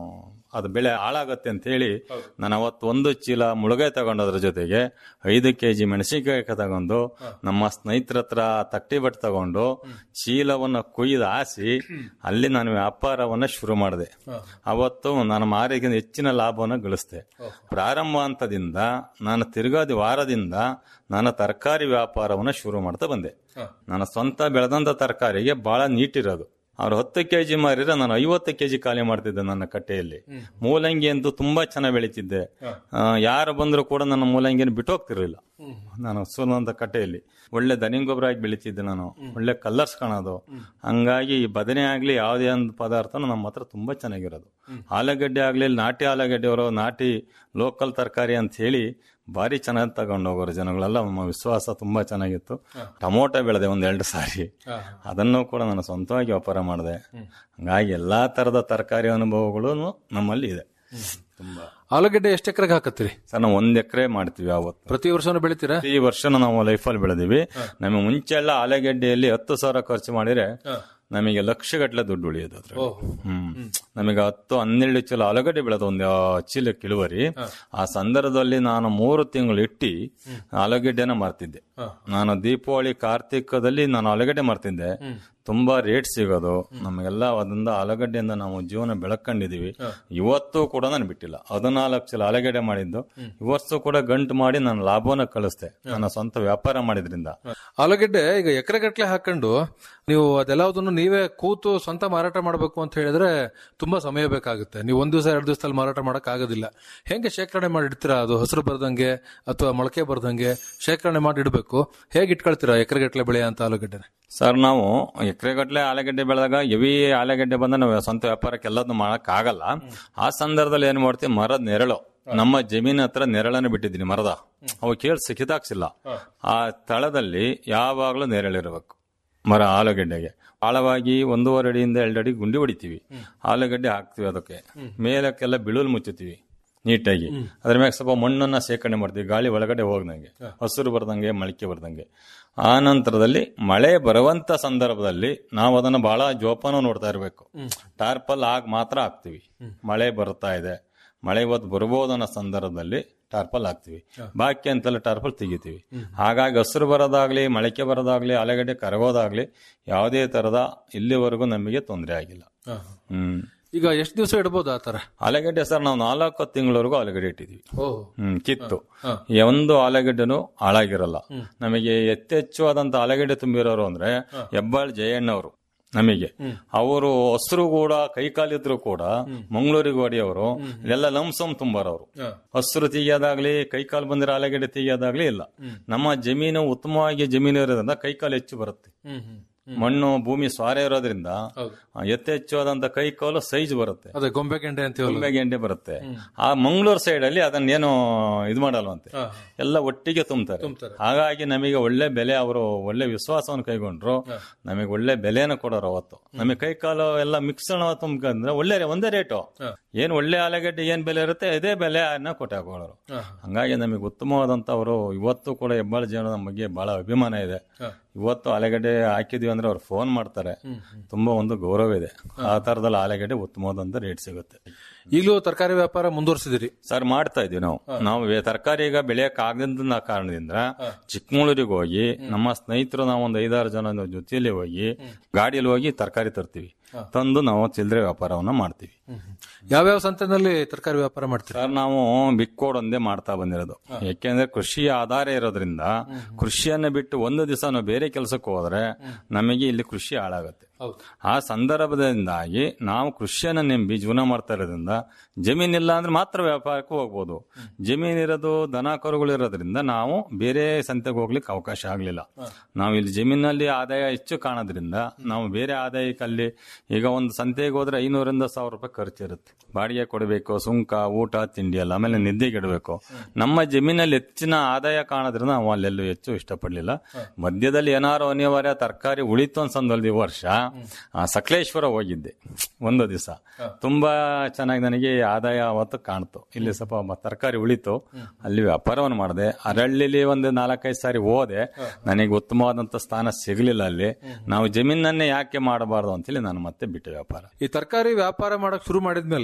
ಅದು ಬೆಳೆ ಹಾಳಾಗತ್ತೆ ಅಂತ ಹೇಳಿ ನಾನು ಅವತ್ತು ಒಂದು ಚೀಲ ಮುಳುಗಾಯಿ ತಗೊಂಡೋದ್ರ ಜೊತೆಗೆ ಐದು ಕೆಜಿ ಮೆಣಸಿನಕಾಯಿ ತಗೊಂಡು ನಮ್ಮ ಸ್ನೇಹಿತರ ಹತ್ರ ತಟ್ಟಿ ಬಟ್ ತಗೊಂಡು ಚೀಲವನ್ನ ಕುಯ್ದು ಹಾಸಿ ಅಲ್ಲಿ ನಾನು ವ್ಯಾಪಾರವನ್ನ ಶುರು ಮಾಡಿದೆ ಅವತ್ತು ನಾನು ಮಾರಿಗೆ ಹೆಚ್ಚಿನ ಲಾಭವನ್ನ ಗಳಿಸಿದೆ ಪ್ರಾರಂಭ ಹಂತದಿಂದ ನಾನು ತಿರುಗಾದಿ ವಾರದಿಂದ ನಾನು ತರಕಾರಿ ವ್ಯಾಪಾರವನ್ನ ಶುರು ಮಾಡ್ತಾ ಬಂದೆ ನನ್ನ ಸ್ವಂತ ಬೆಳೆದಂತ ತರಕಾರಿಗೆ ಬಹಳ ನೀಟಿರೋದು ಅವ್ರು ಹತ್ತು ಕೆಜಿ ಮಾರಿದ್ರೆ ನಾನು ಐವತ್ತು ಕೆಜಿ ಖಾಲಿ ಮಾಡ್ತಿದ್ದೆ ನನ್ನ ಕಟ್ಟೆಯಲ್ಲಿ ಮೂಲಂಗಿ ಅಂತೂ ತುಂಬಾ ಚೆನ್ನಾಗಿ ಬೆಳೀತಿದ್ದೆ ಆ, ಯಾರು ಬಂದ್ರು ಕೂಡ ನನ್ನ ಮೂಲಂಗಿಯನ್ನು ಬಿಟ್ಟು ಹೋಗ್ತಿರ್ಲಿಲ್ಲ ನಾನು ಸುಲಂತ ಕಟ್ಟೆಯಲ್ಲಿ ಒಳ್ಳೆ ದನಿ ಗೊಬ್ಬರ ಆಗಿ ಬೆಳೀತಿದ್ದೆ ನಾನು ಒಳ್ಳೆ ಕಲರ್ಸ್ ಕಾಣೋದು ಹಂಗಾಗಿ ಈ ಬದನೆ ಆಗ್ಲಿ ಯಾವುದೇ ಒಂದು ಪದಾರ್ಥ ನಮ್ಮ ಹತ್ರ ತುಂಬಾ ಚೆನ್ನಾಗಿರೋದು ಆಲೂಗಡ್ಡೆ ಆಗ್ಲಿ ನಾಟಿ ಆಲೂಗಡ್ಡೆ ಅವರು ನಾಟಿ ಲೋಕಲ್ ತರಕಾರಿ ಅಂತ ಹೇಳಿ ಭಾರಿ ಚೆನ್ನಾಗಿ ತಗೊಂಡು ಹೋಗೋರು ಜನಗಳೆಲ್ಲ ನಮ್ಮ ವಿಶ್ವಾಸ ತುಂಬಾ ಚೆನ್ನಾಗಿತ್ತು ಟೊಮೊಟೊ ಬೆಳೆದೆ ಒಂದ್ ಎರಡು ಸಾರಿ ಅದನ್ನು ಕೂಡ ನಾನು ಸ್ವಂತವಾಗಿ ವ್ಯಾಪಾರ ಮಾಡಿದೆ ಹಂಗಾಗಿ ಎಲ್ಲಾ ತರದ ತರಕಾರಿ ಅನುಭವಗಳು ನಮ್ಮಲ್ಲಿ ಇದೆ ತುಂಬಾ ಆಲೂಗಡ್ಡೆ ಎಷ್ಟು ಎಕರೆಗೆ ಹಾಕತ್ತೀರಿ ಸರ್ ನಾವು ಒಂದ್ ಎಕರೆ ಮಾಡ್ತೀವಿ ಅವತ್ತು ಪ್ರತಿ ವರ್ಷನೂ ಬೆಳಿತೀರಾ ಪ್ರತಿ ವರ್ಷನೂ ನಾವು ಲೈಫಲ್ಲಿ ಬೆಳೆದಿವಿ ನಮಗೆ ಮುಂಚೆ ಎಲ್ಲ ಆಲೂಗಡ್ಡೆಯಲ್ಲಿ ಹತ್ತು ಸಾವಿರ ಖರ್ಚು ಮಾಡಿದ್ರೆ ನಮಗೆ ಲಕ್ಷಗಟ್ಟಲೆ ದುಡ್ಡು ಉಳಿಯೋದು ಅದ್ರ ಹ್ಮ್ ನಮಗೆ ಹತ್ತು ಹನ್ನೆರಡು ಚೀಲ ಆಲೂಗಡ್ಡೆ ಬೆಳೆದ ಒಂದು ಚೀಲಕ್ಕೆ ಇಳುವರಿ ಆ ಸಂದರ್ಭದಲ್ಲಿ ನಾನು ಮೂರು ತಿಂಗಳು ಇಟ್ಟಿ ಆಲೂಗಡ್ಡೆನ ಮಾರ್ತಿದ್ದೆ ನಾನು ದೀಪಾವಳಿ ಕಾರ್ತಿಕದಲ್ಲಿ ನಾನು ಆಲೂಗಡ್ಡೆ ಮಾರ್ತಿದ್ದೆ ತುಂಬಾ ರೇಟ್ ಸಿಗೋದು ನಮಗೆಲ್ಲ ಅದರಿಂದ ಆಲೂಗಡ್ಡೆಯಿಂದ ನಾವು ಜೀವನ ಬೆಳಕೊಂಡಿದೀವಿ ಇವತ್ತು ಕೂಡ ನಾನು ಬಿಟ್ಟಿಲ್ಲ ಹದಿನಾಲ್ಕು ಚೀಲ ಆಲೂಗಡ್ಡೆ ಮಾಡಿದ್ದು ಇವತ್ತು ಕೂಡ ಗಂಟು ಮಾಡಿ ನಾನು ಲಾಭವನ್ನ ಕಳಿಸ್ದೆ ನನ್ನ ಸ್ವಂತ ವ್ಯಾಪಾರ ಮಾಡಿದ್ರಿಂದ ಆಲೂಗಡ್ಡೆ ಈಗ ಎಕರೆ ಗಟ್ಲೆ ಹಾಕೊಂಡು ನೀವು ಅದೆಲ್ಲದನ್ನು ನೀವೇ ಕೂತು ಸ್ವಂತ ಮಾರಾಟ ಮಾಡಬೇಕು ಅಂತ ಹೇಳಿದ್ರೆ ತುಂಬಾ ಸಮಯ ಬೇಕಾಗುತ್ತೆ ನೀವು ಒಂದ್ ದಿವಸ ಎರಡು ದಿವಸದಲ್ಲಿ ಮಾರಾಟ ಮಾಡಕ್ ಆಗೋದಿಲ್ಲ ಹೆಂಗೆ ಶೇಖರಣೆ ಮಾಡಿ ಇಡ್ತೀರಾ ಅದು ಹಸಿರು ಬರ್ದಂಗೆ ಅಥವಾ ಮೊಳಕೆ ಬರ್ದಂಗೆ ಶೇಖರಣೆ ಮಾಡಿ ಇಡಬೇಕು ಹೇಗೆ ಇಟ್ಕೊಳ್ತೀರಾ ಎಕರೆ ಗಟ್ಲೆ ಬೆಳೆ ಅಂತ ಆಲೂಗಡ್ಡೆ ಸರ್ ನಾವು ಎಕರೆಗಟ್ಟಲೆ ಆಲೂಗಡ್ಡೆ ಬೆಳೆದಾಗ ಎವಿ ಆಲೂಗಡ್ಡೆ ಬಂದ ನಾವು ಸ್ವಂತ ವ್ಯಾಪಾರಕ್ಕೆ ಎಲ್ಲದನ್ನು ಮಾಡಕ್ ಆಗಲ್ಲ ಆ ಸಂದರ್ಭದಲ್ಲಿ ಏನ್ ಮಾಡ್ತೀವಿ ಮರದ ನೆರಳು ನಮ್ಮ ಜಮೀನ್ ಹತ್ರ ನೆರಳನ್ನು ಬಿಟ್ಟಿದ್ದೀನಿ ಮರದ ಅವು ಕೇಳಿ ಸಿಕ್ಕಿದಾಕ್ಸಿಲ್ಲ ಆ ತಳದಲ್ಲಿ ಯಾವಾಗಲೂ ನೆರಳಿರಬೇಕು ಮರ ಆಲೂಗಡ್ಡೆಗೆ ಆಳವಾಗಿ ಒಂದೂವರೆ ಅಡಿಯಿಂದ ಎರಡು ಅಡಿ ಗುಂಡಿ ಹೊಡಿತೀವಿ ಆಲೂಗಡ್ಡೆ ಹಾಕ್ತಿವಿ ಅದಕ್ಕೆ ಮೇಲಕ್ಕೆಲ್ಲ ಬಿಳುಲ್ ಮುಚ್ಚುತ್ತೀವಿ ನೀಟಾಗಿ ಅದ್ರ ಮ್ಯಾಗ ಸ್ವಲ್ಪ ಮಣ್ಣನ್ನ ಸೇಕರಣೆ ಮಾಡ್ತೀವಿ ಗಾಳಿ ಒಳಗಡೆ ಹೋಗ್ದಂಗೆ ಹಸಿರು ಬರ್ದಂಗೆ ಮೊಳಕೆ ಬರ್ದಂಗೆ ಆ ನಂತರದಲ್ಲಿ ಮಳೆ ಬರುವಂತ ಸಂದರ್ಭದಲ್ಲಿ ನಾವು ಅದನ್ನ ಬಹಳ ಜೋಪಾನ ನೋಡ್ತಾ ಇರಬೇಕು ಟಾರ್ಪಲ್ ಆಗ ಮಾತ್ರ ಹಾಕ್ತಿವಿ ಮಳೆ ಬರ್ತಾ ಇದೆ ಮಳೆ ಇವತ್ತು ಬರ್ಬೋದು ಅನ್ನೋ ಸಂದರ್ಭದಲ್ಲಿ ಟಾರ್ಪಲ್ ಹಾಕ್ತಿವಿ ಬಾಕಿ ಅಂತೆಲ್ಲ ಟಾರ್ಪಲ್ ತೆಗಿತೀವಿ ಹಾಗಾಗಿ ಹಸಿರು ಬರೋದಾಗ್ಲಿ ಮೊಳಕೆ ಬರೋದಾಗ್ಲಿ ಆಲೂಗಡ್ಡೆ ಕರಗೋದಾಗ್ಲಿ ಯಾವುದೇ ತರದ ಇಲ್ಲಿವರೆಗೂ ನಮಗೆ ತೊಂದರೆ ಆಗಿಲ್ಲ ಹ್ಮ್ ಈಗ ಎಷ್ಟು ದಿವಸ ಇಡ್ಬೋದು ಆ ತರ ಆಲೂಗಡ್ಡೆ ಸರ್ ನಾವು ನಾಲ್ಕು ತಿಂಗಳವರೆಗೂ ಆಲೂಗಡ್ಡೆ ಇಟ್ಟಿದ್ವಿ ಓಹ್ ಹ್ಮ್ ಕಿತ್ತು ಒಂದು ಆಲೂಗಡ್ಡೆನೂ ಹಾಳಾಗಿರಲ್ಲ ನಮಗೆ ಯಥೇಚ್ಛವಾದಂತ ಆಲೂಗಡ್ಡೆ ತುಂಬಿರೋರು ಅಂದ್ರೆ ಹೆಬ್ಬಾಳ್ ಜಯಣ್ಣವರು ನಮಗೆ ಅವರು ಹಸ್ರು ಕೂಡ ಕೈಕಾಲಿದ್ರು ಕೂಡ ಮಂಗಳೂರಿಗೆ ಹೊಡೆಯವರು ಎಲ್ಲ ಲಂಸಮ್ ತುಂಬಾರವರು ಹಸ್ರು ತೆಗಿಯೋದಾಗ್ಲಿ ಕೈಕಾಲು ಬಂದಿರೋ ಆಲೂಗಡ್ಡೆ ತೆಗಿಯೋದಾಗ್ಲಿ ಇಲ್ಲ ನಮ್ಮ ಜಮೀನು ಉತ್ತಮವಾಗಿ ಜಮೀನು ಇರೋದ್ರಿಂದ ಕೈಕಾಲು ಹೆಚ್ಚು ಬರುತ್ತೆ ಹ್ಮ್ ಹ್ಮ್ ಮಣ್ಣು ಭೂಮಿ ಸ್ವಾರ ಇರೋದ್ರಿಂದ ಹೌದು. ಆ, ಯಥೇಚ್ಛವಾದಂತ ಕೈಕಾಲು ಸೈಜ್ ಬರುತ್ತೆ ಅದೇ ಗೊಂಬೆ ಗೆಂಡೆ ಅಂತೀವಲ್ಲ ತುಂಬೆ ಗೆಂಡೆ ಬರುತ್ತೆ ಆ ಮಂಗಳೂರು ಸೈಡ್ ಅಲ್ಲಿ ಅದನ್ನೇನು ಇದು ಮಾಡಲ್ವಂತೆ ಹಾ. ಎಲ್ಲ ಒಟ್ಟಿಗೆ ತುಂಬ್ತಾರೆ ತುಂಬ್ತಾರೆ. ಹಾಗಾಗಿ ನಮಗೆ ಒಳ್ಳೆ ಬೆಲೆ ಅವರು ಒಳ್ಳೆ ವಿಶ್ವಾಸವನ್ನು ಕೈಗೊಂಡ್ರು ನಮಗೆ ಒಳ್ಳೆ ಬೆಲೆನ ಕೊಡೋರು ಅವತ್ತು ನಮಗೆ ಕೈ ಕಾಲು ಎಲ್ಲ ಮಿಕ್ಸಣ ತುಂಬ್ಕಂದ್ರೆ ಒಳ್ಳೆ ರೇ- ಒಂದೇ ರೇಟು ಏನ್ ಒಳ್ಳೆ ಆಲೂಗಡ್ಡೆ ಏನ್ ಬೆಲೆ ಇರುತ್ತೆ ಇದೇ ಬೆಲೆ ಅನ್ನ ಕೊಟ್ಟು ಹಾಕೊಳ್ಳೋರು ಹಂಗಾಗಿ ನಮಗೆ ಉತ್ತಮವಾದಂತ ಅವರು ಇವತ್ತು ಕೂಡ ಹೆಬ್ಬಾಳ ಜೀವನದ ಬಗ್ಗೆ ಬಹಳ ಅಭಿಮಾನ ಇದೆ ಇವತ್ತು ಆಲೂಗಡ್ಡೆ ಹಾಕಿದ್ವಿ ಅಂದ್ರೆ ಅವ್ರು ಫೋನ್ ಮಾಡ್ತಾರೆ ತುಂಬಾ ಒಂದು ಗೌರವ ಇದೆ ಆ ತರದಲ್ಲಿ ಆಲೂಗಡ್ಡೆ ಉತ್ತಮವಾದಂತ ರೇಟ್ ಸಿಗುತ್ತೆ ಈಗಲೂ ತರಕಾರಿ ವ್ಯಾಪಾರ ಮುಂದುವರಿಸಿದಿರಿ ಸರ್ ಮಾಡ್ತಾ ಇದೀವಿ ನಾವು ನಾವು ವೇ- ತರಕಾರಿ ಈಗ ಬೆಳೆಯಕ್ ಆಗದ ಕಾರಣದಿಂದ ಚಿಕ್ಕಮಗಳೂರಿಗೆ ಹೋಗಿ ನಮ್ಮ ಸ್ನೇಹಿತರು ನಾವು ಒಂದು ಐದಾರು ಜನ ಜೊತೆಯಲ್ಲಿ ಹೋಗಿ ಗಾಡಿಯಲ್ಲಿ ಹೋಗಿ ತರಕಾರಿ ತರ್ತೀವಿ ತಂದು ನಾವು ಚಿಲ್ಲರೆ ವ್ಯಾಪಾರವನ್ನ ಮಾಡ್ತೀವಿ ಯಾವ್ಯಾವ ಸಂತೆನಲ್ಲಿ ತರಕಾರಿ ವ್ಯಾಪಾರ ಮಾಡ್ತೀರಾ ಸರ್ ನಾವು ಬಿಕ್ಕೋಡ್ ಒಂದೇ ಮಾಡ್ತಾ ಬಂದಿರೋದು ಯಾಕೆಂದ್ರೆ ಕೃಷಿ ಆಧಾರ ಇರೋದ್ರಿಂದ ಕೃಷಿಯನ್ನ ಬಿಟ್ಟು ಒಂದು ದಿವಸ ನಾವು ಬೇರೆ ಕೆಲಸಕ್ಕೆ ಹೋದ್ರೆ ನಮಗೆ ಇಲ್ಲಿ ಕೃಷಿ ಹಾಳಾಗುತ್ತೆ ಹೌದು ಆ ಸಂದರ್ಭದಿಂದಾಗಿ ನಾವು ಕೃಷಿಯನ್ನ ನಂಬಿ ಜೀವನ ಮಾಡ್ತಾ ಇರೋದ್ರಿಂದ ಜಮೀನಿಲ್ಲ ಅಂದ್ರೆ ಮಾತ್ರ ವ್ಯಾಪಾರಕ್ಕೆ ಹೋಗ್ಬೋದು ಜಮೀನ್ ಇರೋದು ದನ ಕರುಗಳು ಇರೋದ್ರಿಂದ ನಾವು ಬೇರೆ ಸಂತೆಗೆ ಹೋಗ್ಲಿಕ್ಕೆ ಅವಕಾಶ ಆಗ್ಲಿಲ್ಲ ನಾವು ಇಲ್ಲಿ ಜಮೀನಲ್ಲಿ ಆದಾಯ ಹೆಚ್ಚು ಕಾಣೋದ್ರಿಂದ ನಾವು ಬೇರೆ ಆದಾಯಕ್ಕೆ ಅಲ್ಲಿ ಈಗ ಒಂದು ಸಂತೆಗೆ ಹೋದ್ರೆ ಐನೂರಿಂದ ಸಾವಿರ ರೂಪಾಯಿ ಖರ್ಚಿರುತ್ತೆ ಬಾಡಿಗೆ ಕೊಡಬೇಕು ಸುಂಕ ಊಟ ತಿಂಡಿ ಎಲ್ಲ ಆಮೇಲೆ ನಿದ್ದೆಗೆ ಇಡಬೇಕು ನಮ್ಮ ಜಮೀನಲ್ಲಿ ಹೆಚ್ಚಿನ ಆದಾಯ ಕಾಣೋದ್ರಿಂದ ನಾವು ಅಲ್ಲೆಲ್ಲೂ ಹೆಚ್ಚು ಇಷ್ಟಪಡ್ಲಿಲ್ಲ ಮಧ್ಯದಲ್ಲಿ ಏನಾರು ಅನಿವಾರ್ಯ ತರಕಾರಿ ಉಳಿತು ಅನ್ಸಂದಲ್ಲಿ ಈ ವರ್ಷ ಆ, ಸಕಲೇಶ್ವರ ಹೋಗಿದ್ದೆ ಒಂದು ದಿವಸ ತುಂಬಾ ಚೆನ್ನಾಗಿ ನನಗೆ ಆದಾಯ ಅವತ್ತು ಕಾಣ್ತು ಇಲ್ಲಿ ಸ್ವಲ್ಪ ತರಕಾರಿ ಉಳಿತು ಅಲ್ಲಿ ವ್ಯಾಪಾರವನ್ನು ಮಾಡಿದೆ ಅರಳ್ಳಿಲಿ ಒಂದು ನಾಲ್ಕೈದು ಸಾರಿ ಹೋದೆ ನನಗೆ ಉತ್ತಮವಾದಂತ ಸ್ಥಾನ ಸಿಗಲಿಲ್ಲ ಅಲ್ಲಿ ನಾವು ಜಮೀನನ್ನೇ ಯಾಕೆ ಮಾಡಬಾರ್ದು ಅಂತೇಳಿ ನಾನು ಮತ್ತೆ ಬಿಟ್ಟೆ ವ್ಯಾಪಾರ ಈ ತರಕಾರಿ ವ್ಯಾಪಾರ ಮಾಡಕ್ ಶುರು ಮಾಡಿದ್ಮೇಲೆ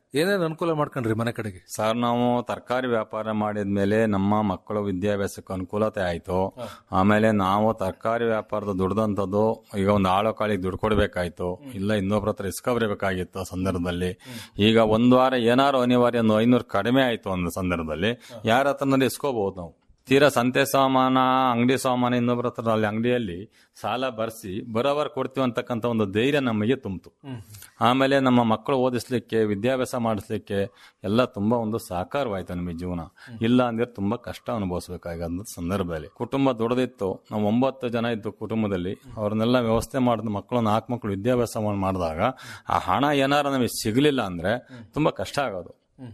ಏನೇನು ಅನುಕೂಲ ಮಾಡ್ಕೊಂಡ್ರಿ ಮನೆ ಕಡೆಗೆ ಸರ್ ನಾವು ತರಕಾರಿ ವ್ಯಾಪಾರ ಮಾಡಿದ್ಮೇಲೆ ನಮ್ಮ ಮಕ್ಕಳ ವಿದ್ಯಾಭ್ಯಾಸಕ್ಕೆ ಅನುಕೂಲತೆ ಆಯ್ತು ಆಮೇಲೆ ನಾವು ತರಕಾರಿ ವ್ಯಾಪಾರದ ದುಡ್ದಂಥದ್ದು ಈಗ ಒಂದು ಆಳು ಕಾಳಿಗೆ ದುಡ್ಡು ಕೊಡ್ಬೇಕಾಯ್ತು ಇಲ್ಲ ಇನ್ನೊಬ್ರ ಹತ್ರ ಇಸ್ಕೊಬರ್ಬೇಕಾಗಿತ್ತು ಆ ಸಂದರ್ಭದಲ್ಲಿ ಈಗ ಒಂದು ವಾರ ಏನಾರು ಅನಿವಾರ್ಯ ಒಂದು ಐನೂರು ಕಡಿಮೆ ಆಯ್ತು ಒಂದು ಸಂದರ್ಭದಲ್ಲಿ ಯಾರ ಹತ್ರನಲ್ಲಿ ಇಸ್ಕೋಬಹುದು ನಾವು ತೀರಾ ಸಂತೆ ಸಾಮಾನ ಅಂಗಡಿ ಸಾಮಾನು ಇನ್ನೊಬ್ರ ಹತ್ರ ಅಲ್ಲಿ ಅಂಗಡಿಯಲ್ಲಿ ಸಾಲ ಬರ್ಸಿ ಬರೋವರ್ ಕೊಡ್ತೀವಿ ಅಂತಕ್ಕಂಥ ಒಂದು ಧೈರ್ಯ ನಮಗೆ ತುಂಬಿತು ಆಮೇಲೆ ನಮ್ಮ ಮಕ್ಕಳು ಓದಿಸ್ಲಿಕ್ಕೆ ವಿದ್ಯಾಭ್ಯಾಸ ಮಾಡಿಸ್ಲಿಕ್ಕೆ ಎಲ್ಲ ತುಂಬಾ ಒಂದು ಸಾಕಾರವಾಯ್ತು ನಮಗೆ ಜೀವನ ಇಲ್ಲ ಅಂದ್ರೆ ತುಂಬಾ ಕಷ್ಟ ಅನುಭವಿಸಬೇಕಾದ ಸಂದರ್ಭದಲ್ಲಿ ಕುಟುಂಬ ದೊಡ್ಡದಿತ್ತು ನಾವು ಒಂಬತ್ತು ಜನ ಇದ್ದು ಕುಟುಂಬದಲ್ಲಿ ಅವ್ರನ್ನೆಲ್ಲ ವ್ಯವಸ್ಥೆ ಮಾಡಿದ ಮಕ್ಕಳು ನಾಲ್ಕು ಮಕ್ಕಳು ವಿದ್ಯಾಭ್ಯಾಸ ಮಾಡಿದಾಗ ಆ ಹಣ ಏನಾರು ನಮಗೆ ಸಿಗಲಿಲ್ಲ ಅಂದ್ರೆ ತುಂಬಾ ಕಷ್ಟ ಆಗೋದು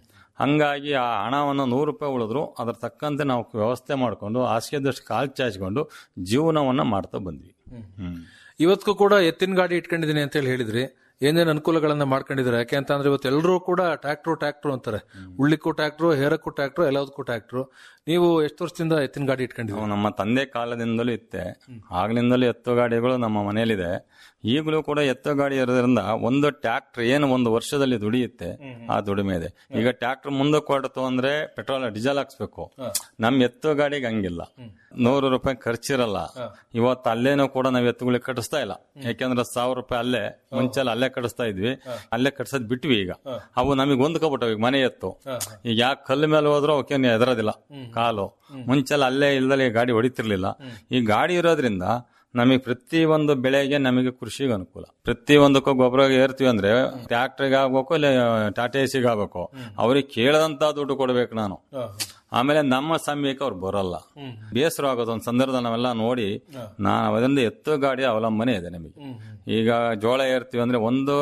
ಹಂಗಾಗಿ ಆ ಹಣವನ್ನು ನೂರು ರೂಪಾಯಿ ಉಳಿದ್ರು ಅದ್ರ ತಕ್ಕಂತೆ ನಾವು ವ್ಯವಸ್ಥೆ ಮಾಡಿಕೊಂಡು ಹಾಸಿಗೆದಷ್ಟು ಕಾಲು ಚಾಚಿಕೊಂಡು ಜೀವನವನ್ನ ಮಾಡ್ತಾ ಬಂದ್ವಿ ಹ್ಮ್ ಇವತ್ತಿಗೂ ಕೂಡ ಎತ್ತಿನ ಗಾಡಿ ಇಟ್ಕೊಂಡಿದ್ದೀನಿ ಅಂತ ಹೇಳಿ ಹೇಳಿದ್ರಿ ಏನೇನು ಅನುಕೂಲಗಳನ್ನ ಮಾಡ್ಕೊಂಡಿದ್ದಾರೆ ಯಾಕೆ ಅಂತ ಅಂದ್ರೆ ಇವತ್ತು ಎಲ್ಲರೂ ಕೂಡ ಟ್ರ್ಯಾಕ್ಟ್ರು ಟ್ರ್ಯಾಕ್ಟ್ರು ಅಂತಾರೆ ಉಳ್ಳಿಕ್ಕೂ ಟ್ರ್ಯಾಕ್ಟ್ರು ಹೇರಕ್ಕೂ ಟ್ರ್ಯಾಕ್ಟ್ರು ಎಲ್ಲದಕ್ಕೂ ಟ್ರ್ಯಾಕ್ಟ್ರು ನೀವು ಎಷ್ಟು ವರ್ಷದಿಂದ ಎತ್ತಿನ ಗಾಡಿ ಇಟ್ಕೊಂಡಿದ್ದೀವಿ ನಾವು ನಮ್ಮ ತಂದೆ ಕಾಲದಿಂದಲೂ ಇತ್ತೆ ಆಗ್ಲಿಂದಲೂ ಎತ್ತು ಗಾಡಿಗಳು ನಮ್ಮ ಮನೆಯಲ್ಲಿದೆ ಈಗಲೂ ಕೂಡ ಎತ್ತು ಗಾಡಿ ಇರೋದ್ರಿಂದ ಒಂದು ಟ್ರ್ಯಾಕ್ಟರ್ ಏನು ಒಂದು ವರ್ಷದಲ್ಲಿ ದುಡಿಯುತ್ತೆ ಆ ದುಡಿಮೆ ಇದೆ ಈಗ ಟ್ರ್ಯಾಕ್ಟರ್ ಮುಂದಕ್ಕೆ ಹೊರಡ್ತು ಅಂದ್ರೆ ಪೆಟ್ರೋಲ್ ಡೀಸೆಲ್ ಹಾಕ್ಸ್ಬೇಕು ನಮ್ ಎತ್ತು ಗಾಡಿಗೆ ಹಂಗಿಲ್ಲ ನೂರು ರೂಪಾಯಿ ಖರ್ಚಿರಲ್ಲ ಇವತ್ತು ಅಲ್ಲೇನೂ ಕೂಡ ನಾವು ಎತ್ತುಗಳಿಗೆ ಕಟ್ಟಿಸ್ತಾ ಇಲ್ಲ ಯಾಕೆಂದ್ರೆ ಸಾವಿರ ರೂಪಾಯಿ ಅಲ್ಲೇ ಮುಂಚೆಲ್ಲ ಅಲ್ಲೇ ಕಟ್ಟಿಸ್ತಾ ಇದ್ವಿ ಅಲ್ಲೇ ಕಟ್ಸೋದ್ ಬಿಟ್ವಿ ಈಗ ಅವು ನಮಗೆ ಹೊಂದ್ಕೊಬಿಟ್ಟವು ಈಗ ಮನೆ ಎತ್ತು ಈಗ ಯಾಕೆ ಕಲ್ಲು ಮೇಲೆ ಹೋದ್ರೂ ಅವಕ್ಕೆ ಎದರೋದಿಲ್ಲ ಕಾಲು ಮುಂಚೆಲ್ಲ ಅಲ್ಲೇ ಇಲ್ದಲೆ ಗಾಡಿ ಹೊಡಿತಿರ್ಲಿಲ್ಲ ಈ ಗಾಡಿ ಇರೋದ್ರಿಂದ ನಮಗೆ ಪ್ರತಿ ಒಂದು ಬೆಳೆಗೆ ನಮಗೆ ಕೃಷಿಗೆ ಅನುಕೂಲ ಪ್ರತಿ ಒಂದಕ್ಕೂ ಗೊಬ್ಬರ ಏರ್ತೀವಿ ಅಂದ್ರೆ ಟ್ರ್ಯಾಕ್ಟರ್ಗೆ ಆಗ್ಬೇಕು ಇಲ್ಲ ಟಾಟಾ ಎಸಿಗೆ ಆಗ್ಬೇಕು ಅವ್ರಿಗೆ ಕೇಳದಂತ ದುಡ್ಡು ಕೊಡ್ಬೇಕು ನಾನು ಆಮೇಲೆ ನಮ್ಮ ಸಮಯಕ್ಕೆ ಅವ್ರು ಬರಲ್ಲ ಬೇಸರ ಆಗೋದು ಒಂದು ಸಂದರ್ಭದಲ್ಲಿ ನಾವೆಲ್ಲ ನೋಡಿ ನಾನು ಅದರಿಂದ ಎತ್ತು ಗಾಡಿ ಅವಲಂಬನೆ ಇದೆ ನಮಗೆ ಈಗ ಜೋಳ ಏರ್ತೀವಿ ಅಂದ್ರೆ ಒಂದು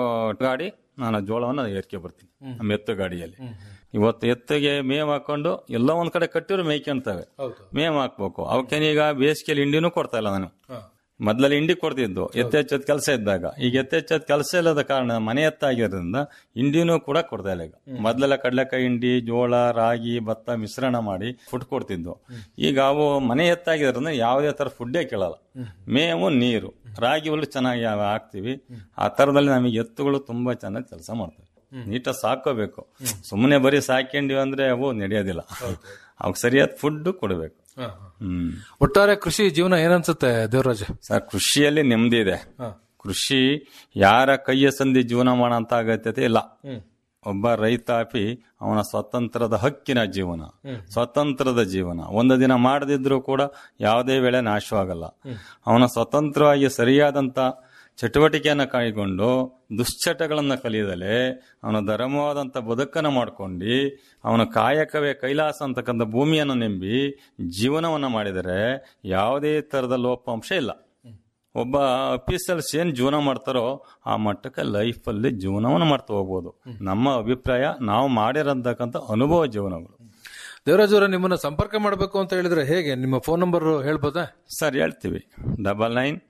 ಗಾಡಿ ನಾನು ಆ ಜೋಳವನ್ನು ಏರ್ಕೆ ಬರ್ತೀನಿ ನಮ್ಮ ಎತ್ತು ಗಾಡಿಯಲ್ಲಿ ಇವತ್ತು ಎತ್ತಿಗೆ ಮೇವ್ ಹಾಕೊಂಡು ಎಲ್ಲ ಒಂದ್ ಕಡೆ ಕಟ್ಟಿದ್ರು ಮೇಯ್ಕೊಂತವೆ ಮೇವ್ ಹಾಕ್ಬೇಕು ಅವಕ್ಕೇನೀಗ ಬೇಸಿಗೆಯಲ್ಲಿ ಹಿಂಡಿನೂ ಕೊಡ್ತಾ ಇಲ್ಲ ನಾನು ಮೊದ್ಲಲ್ಲಿ ಹಿಂಡಿ ಕೊಡ್ತಿದ್ದು ಎತ್ತೆಚ್ಚದ ಕೆಲಸ ಇದ್ದಾಗ ಈಗ ಎತ್ತೆಚ್ಚದ ಕೆಲಸ ಇಲ್ಲದ ಕಾರಣ ಮನೆ ಎತ್ತಾಗಿರೋದ್ರಿಂದ ಹಿಂಡಿನೂ ಕೂಡ ಕೊಡ್ತಾ ಇಲ್ಲ ಈಗ ಮೊದ್ಲೆಲ್ಲ ಕಡಲೆಕಾಯಿ ಹಿಂಡಿ ಜೋಳ ರಾಗಿ ಭತ್ತ ಮಿಶ್ರಣ ಮಾಡಿ ಫುಡ್ ಕೊಡ್ತಿದ್ದು ಈಗ ಅವು ಮನೆ ಎತ್ತಾಗಿರೋದ್ರಿಂದ ಯಾವುದೇ ತರ ಫುಡ್ಡೇ ಕೇಳಲ್ಲ ಮೇವು ನೀರು ರಾಗಿ ಹುಲ್ಲು ಚೆನ್ನಾಗಿ ಹಾಕ್ತಿವಿ ಆ ತರದಲ್ಲಿ ನಮಗೆ ಎತ್ತುಗಳು ತುಂಬಾ ಚೆನ್ನಾಗಿ ಕೆಲಸ ಮಾಡ್ತವೆ ನೀಟಾಗಿ ಸಾಕೋಬೇಕು ಸುಮ್ಮನೆ ಬರೀ ಸಾಕೊಂಡಿವಿ ಅಂದ್ರೆ ಅವು ನಡೆಯೋದಿಲ್ಲ ಅವಕ್ಕೆ ಸರಿಯಾದ ಫುಡ್ ಕೊಡಬೇಕು ಹ್ಮ್ ಒಟ್ಟಾರೆ ಕೃಷಿ ಜೀವನ ಏನನ್ಸುತ್ತೆ ದೇವರಾಜ್ ಸರ್ ಕೃಷಿಯಲ್ಲಿ ನೆಮ್ಮದಿ ಇದೆ ಕೃಷಿ ಯಾರ ಕೈಯ ಸಂಧಿ ಜೀವನ ಮಾಡಂತ ಅಗತ್ಯತೆ ಇಲ್ಲ ಒಬ್ಬ ರೈತಾಪಿ ಅವನ ಸ್ವತಂತ್ರದ ಹಕ್ಕಿನ ಜೀವನ ಸ್ವತಂತ್ರದ ಜೀವನ ಒಂದು ದಿನ ಮಾಡದಿದ್ರೂ ಕೂಡ ಯಾವುದೇ ವೇಳೆ ನಾಶವಾಗಲ್ಲ ಅವನ ಸ್ವತಂತ್ರವಾಗಿ ಸರಿಯಾದಂತ ಚಟುವಟಿಕೆಯನ್ನು ಕೈಗೊಂಡು ದುಶ್ಚಟಗಳನ್ನು ಕಲಿಯದಲೆ ಅವನ ಧರ್ಮವಾದಂಥ ಬದುಕನ್ನು ಮಾಡ್ಕೊಂಡು ಅವನ ಕಾಯಕವೇ ಕೈಲಾಸ ಅಂತಕ್ಕಂಥ ಭೂಮಿಯನ್ನು ನಂಬಿ ಜೀವನವನ್ನು ಮಾಡಿದರೆ ಯಾವುದೇ ಥರದ ಲೋಪಾಂಶ ಇಲ್ಲ ಒಬ್ಬ ಅಫೀಸರ್ಸ್ ಏನ್ ಜೀವನ ಮಾಡ್ತಾರೋ ಆ ಮಟ್ಟಕ್ಕೆ ಲೈಫಲ್ಲಿ ಜೀವನವನ್ನು ಮಾಡ್ತಾ ಹೋಗ್ಬೋದು ನಮ್ಮ ಅಭಿಪ್ರಾಯ ನಾವು ಮಾಡಿರತಕ್ಕಂಥ ಅನುಭವ ಜೀವನಗಳು ದೇವರಾಜ್ ಅವರ ನಿಮ್ಮನ್ನ ಸಂಪರ್ಕ ಮಾಡಬೇಕು ಅಂತ ಹೇಳಿದ್ರೆ ಹೇಗೆ ನಿಮ್ಮ ಫೋನ್ ನಂಬರ್ ಹೇಳ್ಬೋದಾ ಸರ್ ಹೇಳ್ತೀವಿ double nine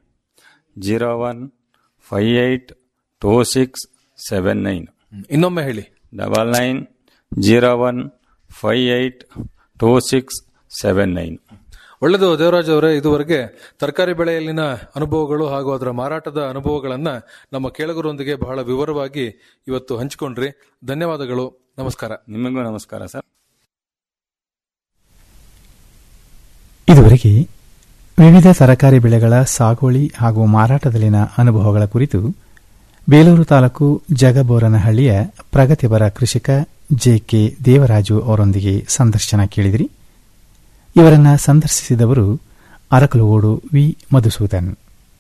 zero one five eight two six seven nine ಇನ್ನೊಮ್ಮೆ ಹೇಳಿ double nine zero one five eight two six seven nine ಒಳ್ಳೆಯದು ದೇವರಾಜ್ ಅವರೇ ಇದುವರೆಗೆ ತರಕಾರಿ ಬೆಳೆಯಲ್ಲಿನ ಅನುಭವಗಳು ಹಾಗೂ ಅದರ ಮಾರಾಟದ ಅನುಭವಗಳನ್ನ ನಮ್ಮ ಕೇಳುಗರೊಂದಿಗೆ ಬಹಳ ವಿವರವಾಗಿ ಇವತ್ತು ಹಂಚಿಕೊಂಡ್ರಿ ಧನ್ಯವಾದಗಳು ನಮಸ್ಕಾರ ನಿಮಗೂ ನಮಸ್ಕಾರ ಸರ್ ಇದುವರೆಗೆ ವಿವಿಧ ತರಕಾರಿ ಬೆಳೆಗಳ ಸಾಗುವಳಿ ಹಾಗೂ ಮಾರಾಟದಲ್ಲಿನ ಅನುಭವಗಳ ಕುರಿತು ಬೇಲೂರು ತಾಲೂಕು ಜಗಬೋರನಹಳ್ಳಿಯ ಪ್ರಗತಿಪರ ಕೃಷಿಕ ಜೆಕೆ ದೇವರಾಜು ಅವರೊಂದಿಗೆ ಸಂದರ್ಶನ ಕೇಳಿದಿರಿ ಇವರನ್ನ ಸಂದರ್ಶಿಸಿದವರು ಅರಕಲುಗೋಡು ವಿ ಮಧುಸೂದನ್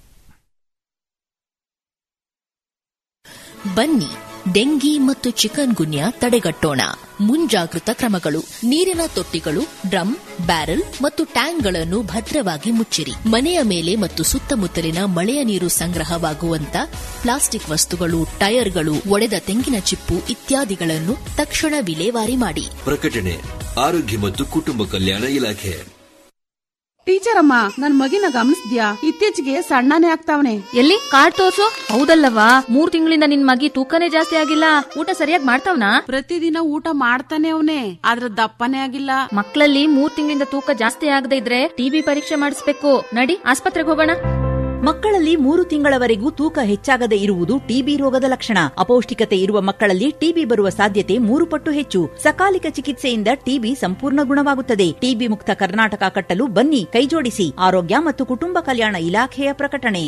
ಬನ್ನಿ ಡೆಂಗಿ ಮತ್ತು ಚಿಕನ್ ಗುನ್ಯಾ ತಡೆಗಟ್ಟೋಣ ಮುಂಜಾಗೃತ ಕ್ರಮಗಳು ನೀರಿನ ತೊಟ್ಟಿಗಳು ಡ್ರಮ್ ಬ್ಯಾರೆಲ್ ಮತ್ತು ಟ್ಯಾಂಕ್ಗಳನ್ನು ಭದ್ರವಾಗಿ ಮುಚ್ಚಿರಿ ಮನೆಯ ಮೇಲೆ ಮತ್ತು ಸುತ್ತಮುತ್ತಲಿನ ಮಳೆಯ ನೀರು ಸಂಗ್ರಹವಾಗುವಂತ ಪ್ಲಾಸ್ಟಿಕ್ ವಸ್ತುಗಳು ಟೈರ್ಗಳು ಒಡೆದ ತೆಂಗಿನ ಚಿಪ್ಪು ಇತ್ಯಾದಿಗಳನ್ನು ತಕ್ಷಣ ವಿಲೇವಾರಿ ಮಾಡಿ ಪ್ರಕಟಣೆ ಆರೋಗ್ಯ ಮತ್ತು ಕುಟುಂಬ ಕಲ್ಯಾಣ ಇಲಾಖೆ ಟೀಚರ್ ಅಮ್ಮ ನನ್ ಮಗಿನ ಗಮನಿಸ್ದ್ಯಾ ಇತ್ತೀಚೆಗೆ ಸಣ್ಣನೇ ಆಗ್ತಾವನೆ ಎಲ್ಲಿ ಕಾರ್ಡ್ ತೋರ್ಸು ಹೌದಲ್ಲವಾ ಮೂರ್ ತಿಂಗಳಿಂದ ನಿನ್ ಮಗಿ ತೂಕನೇ ಜಾಸ್ತಿ ಆಗಿಲ್ಲ ಊಟ ಸರಿಯಾಗಿ ಮಾಡ್ತಾವ್ನಾ ಪ್ರತಿದಿನ ಊಟ ಮಾಡ್ತಾನೆ ಅವನೇ ಆದ್ರ ದಪ್ಪನೇ ಆಗಿಲ್ಲ ಮಕ್ಕಳಲ್ಲಿ ಮೂರ್ ತಿಂಗಳಿಂದ ತೂಕ ಜಾಸ್ತಿ ಆಗದೆ ಇದ್ರೆ ಟಿಬಿ ಪರೀಕ್ಷೆ ಮಾಡಿಸ್ಬೇಕು ನಡಿ ಆಸ್ಪತ್ರೆಗೆ ಹೋಗೋಣ ಮಕ್ಕಳಲ್ಲಿ ಮೂರು ತಿಂಗಳವರೆಗೂ ತೂಕ ಹೆಚ್ಚಾಗದೆ ಇರುವುದು ಟಿಬಿ ರೋಗದ ಲಕ್ಷಣ ಅಪೌಷ್ಟಿಕತೆ ಇರುವ ಮಕ್ಕಳಲ್ಲಿ ಟಿಬಿ ಬರುವ ಸಾಧ್ಯತೆ ಮೂರು ಪಟ್ಟು ಹೆಚ್ಚು ಸಕಾಲಿಕ ಚಿಕಿತ್ಸೆಯಿಂದ ಟಿಬಿ ಸಂಪೂರ್ಣ ಗುಣವಾಗುತ್ತದೆ ಟಿಬಿ ಮುಕ್ತ ಕರ್ನಾಟಕ ಕಟ್ಟಲು ಬನ್ನಿ ಕೈಜೋಡಿಸಿ ಆರೋಗ್ಯ ಮತ್ತು ಕುಟುಂಬ ಕಲ್ಯಾಣ ಇಲಾಖೆಯ ಪ್ರಕಟಣೆ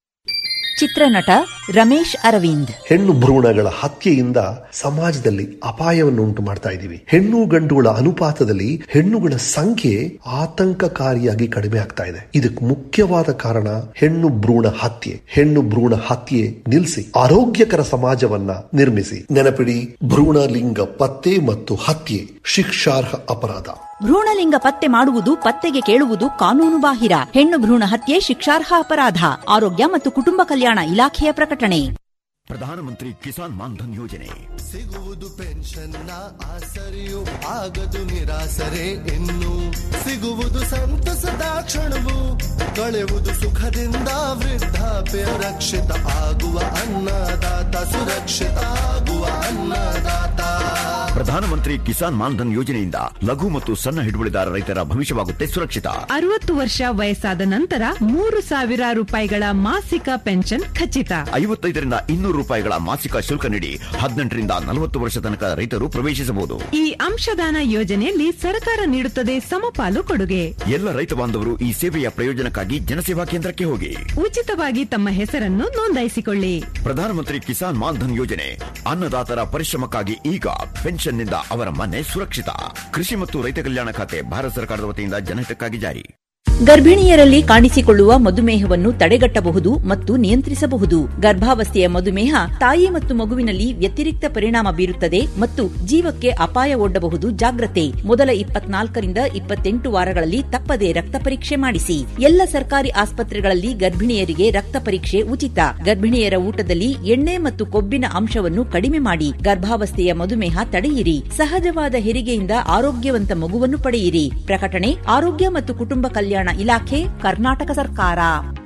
ಚಿತ್ರನಟ ರಮೇಶ್ ಅರವಿಂದ್ ಹೆಣ್ಣು ಭ್ರೂಣಗಳ ಹತ್ಯೆಯಿಂದ ಸಮಾಜದಲ್ಲಿ ಅಪಾಯವನ್ನು ಉಂಟು ಮಾಡ್ತಾ ಇದ್ದೀವಿ ಹೆಣ್ಣು ಗಂಡುಗಳ ಅನುಪಾತದಲ್ಲಿ ಹೆಣ್ಣುಗಳ ಸಂಖ್ಯೆ ಆತಂಕಕಾರಿಯಾಗಿ ಕಡಿಮೆ ಆಗ್ತಾ ಇದೆ ಇದಕ್ಕೆ ಮುಖ್ಯವಾದ ಕಾರಣ ಹೆಣ್ಣು ಭ್ರೂಣ ಹತ್ಯೆ ಹೆಣ್ಣು ಭ್ರೂಣ ಹತ್ಯೆ ನಿಲ್ಲಿಸಿ ಆರೋಗ್ಯಕರ ಸಮಾಜವನ್ನ ನಿರ್ಮಿಸಿ ನೆನಪಿಡಿ ಭ್ರೂಣ ಲಿಂಗ ಪತ್ತೆ ಮತ್ತು ಹತ್ಯೆ ಶಿಕ್ಷಾರ್ಹ ಅಪರಾಧ ಭ್ರೂಣಲಿಂಗ ಪತ್ತೆ ಮಾಡುವುದು ಪತ್ತೆಗೆ ಕೇಳುವುದು ಕಾನೂನು ಬಾಹಿರ ಹೆಣ್ಣು ಭ್ರೂಣ ಹತ್ಯೆ ಶಿಕ್ಷಾರ್ಹ ಅಪರಾಧ ಆರೋಗ್ಯ ಮತ್ತು ಕುಟುಂಬ ಕಲ್ಯಾಣ ಇಲಾಖೆಯ ಪ್ರಕಟಣೆ ಪ್ರಧಾನಮಂತ್ರಿ ಕಿಸಾನ್ ಮಾನ್ಧನ್ ಯೋಜನೆ ಸಿಗುವುದು ಪೆನ್ಷನ್ನ ಆಸರೆಯು ಆಗದು ನಿರಾಸರೆ ಇನ್ನು ಸಿಗುವುದು ಸಂತಸದ ಕ್ಷಣವು ಕಳೆವುದು ಸುಖದಿಂದ ವೃದ್ಧಾಪ್ಯ ರಕ್ಷಿತ ಆಗುವ ಅನ್ನದಾತ ಸುರಕ್ಷಿತ ಆಗುವ ಅನ್ನದಾತ ಪ್ರಧಾನಮಂತ್ರಿ ಕಿಸಾನ್ ಮಾನ್ಧನ್ ಯೋಜನೆಯಿಂದ ಲಘು ಮತ್ತು ಸಣ್ಣ ಹಿಡುವಳಿದಾರ ರೈತರ ಭವಿಷ್ಯವಾಗುತ್ತೆ ಸುರಕ್ಷಿತ ಅರವತ್ತು ವರ್ಷ ವಯಸ್ಸಾದ ನಂತರ ಮೂರು ಸಾವಿರ ರೂಪಾಯಿಗಳ ಮಾಸಿಕ ಪೆನ್ಷನ್ ಖಚಿತ ಐವತ್ತೈದರಿಂದ ಇನ್ನೂರು ರೂಪಾಯಿಗಳ ಮಾಸಿಕ ಶುಲ್ಕ ನೀಡಿ ಹದಿನೆಂಟರಿಂದ ನಲವತ್ತು ವರ್ಷ ತನಕ ರೈತರು ಪ್ರವೇಶಿಸಬಹುದು ಈ ಅಂಶದಾನ ಯೋಜನೆಯಲ್ಲಿ ಸರ್ಕಾರ ನೀಡುತ್ತದೆ ಸಮಪಾಲು ಕೊಡುಗೆ ಎಲ್ಲ ರೈತ ಬಾಂಧವರು ಈ ಸೇವೆಯ ಪ್ರಯೋಜನಕ್ಕಾಗಿ ಜನಸೇವಾ ಕೇಂದ್ರಕ್ಕೆ ಹೋಗಿ ಉಚಿತವಾಗಿ ತಮ್ಮ ಹೆಸರನ್ನು ನೋಂದಾಯಿಸಿಕೊಳ್ಳಿ ಪ್ರಧಾನಮಂತ್ರಿ ಕಿಸಾನ್ ಮಾನ್ಧನ್ ಯೋಜನೆ ಅನ್ನದಾತರ ಪರಿಶ್ರಮಕ್ಕಾಗಿ ಈಗ ಪೆನ್ಷನ್ನಿಂದ ಅವರ ಮನೆ ಸುರಕ್ಷಿತ ಕೃಷಿ ಮತ್ತು ರೈತ ಕಲ್ಯಾಣ ಖಾತೆ ಭಾರತ ಸರ್ಕಾರದ ವತಿಯಿಂದ ಜನಹಿತಕ್ಕಾಗಿ ಜಾರಿ ಗರ್ಭಿಣಿಯರಲ್ಲಿ ಕಾಣಿಸಿಕೊಳ್ಳುವ ಮಧುಮೇಹವನ್ನು ತಡೆಗಟ್ಟಬಹುದು ಮತ್ತು ನಿಯಂತ್ರಿಸಬಹುದು ಗರ್ಭಾವಸ್ಥೆಯ ಮಧುಮೇಹ ತಾಯಿ ಮತ್ತು ಮಗುವಿನಲ್ಲಿ ವ್ಯತಿರಿಕ್ತ ಪರಿಣಾಮ ಬೀರುತ್ತದೆ ಮತ್ತು ಜೀವಕ್ಕೆ ಅಪಾಯ ಒಡ್ಡಬಹುದು ಜಾಗ್ರತೆ ಮೊದಲ ಇಪ್ಪತ್ನಾಲ್ಕರಿಂದ ಇಪ್ಪತ್ತೆಂಟು ವಾರಗಳಲ್ಲಿ ತಪ್ಪದೆ ರಕ್ತ ಪರೀಕ್ಷೆ ಮಾಡಿಸಿ ಎಲ್ಲ ಸರ್ಕಾರಿ ಆಸ್ಪತ್ರೆಗಳಲ್ಲಿ ಗರ್ಭಿಣಿಯರಿಗೆ ರಕ್ತ ಪರೀಕ್ಷೆ ಉಚಿತ ಗರ್ಭಿಣಿಯರ ಊಟದಲ್ಲಿ ಎಣ್ಣೆ ಮತ್ತು ಕೊಬ್ಬಿನ ಅಂಶವನ್ನು ಕಡಿಮೆ ಮಾಡಿ ಗರ್ಭಾವಸ್ಥೆಯ ಮಧುಮೇಹ ತಡೆಯಿರಿ ಸಹಜವಾದ ಹೆರಿಗೆಯಿಂದ ಆರೋಗ್ಯವಂತ ಮಗುವನ್ನು ಪಡೆಯಿರಿ ಪ್ರಕಟಣೆ ಆರೋಗ್ಯ ಮತ್ತು ಕುಟುಂಬ ಕಲ್ಯಾಣ ಇಲಾಖೆ ಕರ್ನಾಟಕ ಸರ್ಕಾರ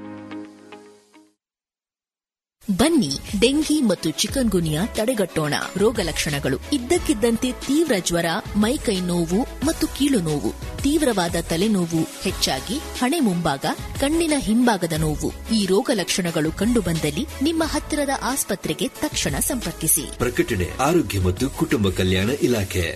ಬನ್ನಿ ಡೆಂಗಿ ಮತ್ತು ಚಿಕನ್ ಗುನಿಯಾ ತಡೆಗಟ್ಟೋಣ ರೋಗ ಲಕ್ಷಣಗಳು ಇದ್ದಕ್ಕಿದ್ದಂತೆ ತೀವ್ರ ಜ್ವರ ಮೈಕೈ ನೋವು ಮತ್ತು ಕೀಲು ನೋವು ತೀವ್ರವಾದ ತಲೆನೋವು ಹೆಚ್ಚಾಗಿ ಹಣೆ ಮುಂಭಾಗ ಕಣ್ಣಿನ ಹಿಂಭಾಗದ ನೋವು ಈ ರೋಗ ಲಕ್ಷಣಗಳು ಕಂಡುಬಂದಲ್ಲಿ ನಿಮ್ಮ ಹತ್ತಿರದ ಆಸ್ಪತ್ರೆಗೆ ತಕ್ಷಣ ಸಂಪರ್ಕಿಸಿ ಪ್ರಕಟಣೆ ಆರೋಗ್ಯ ಮತ್ತು ಕುಟುಂಬ ಕಲ್ಯಾಣ ಇಲಾಖೆ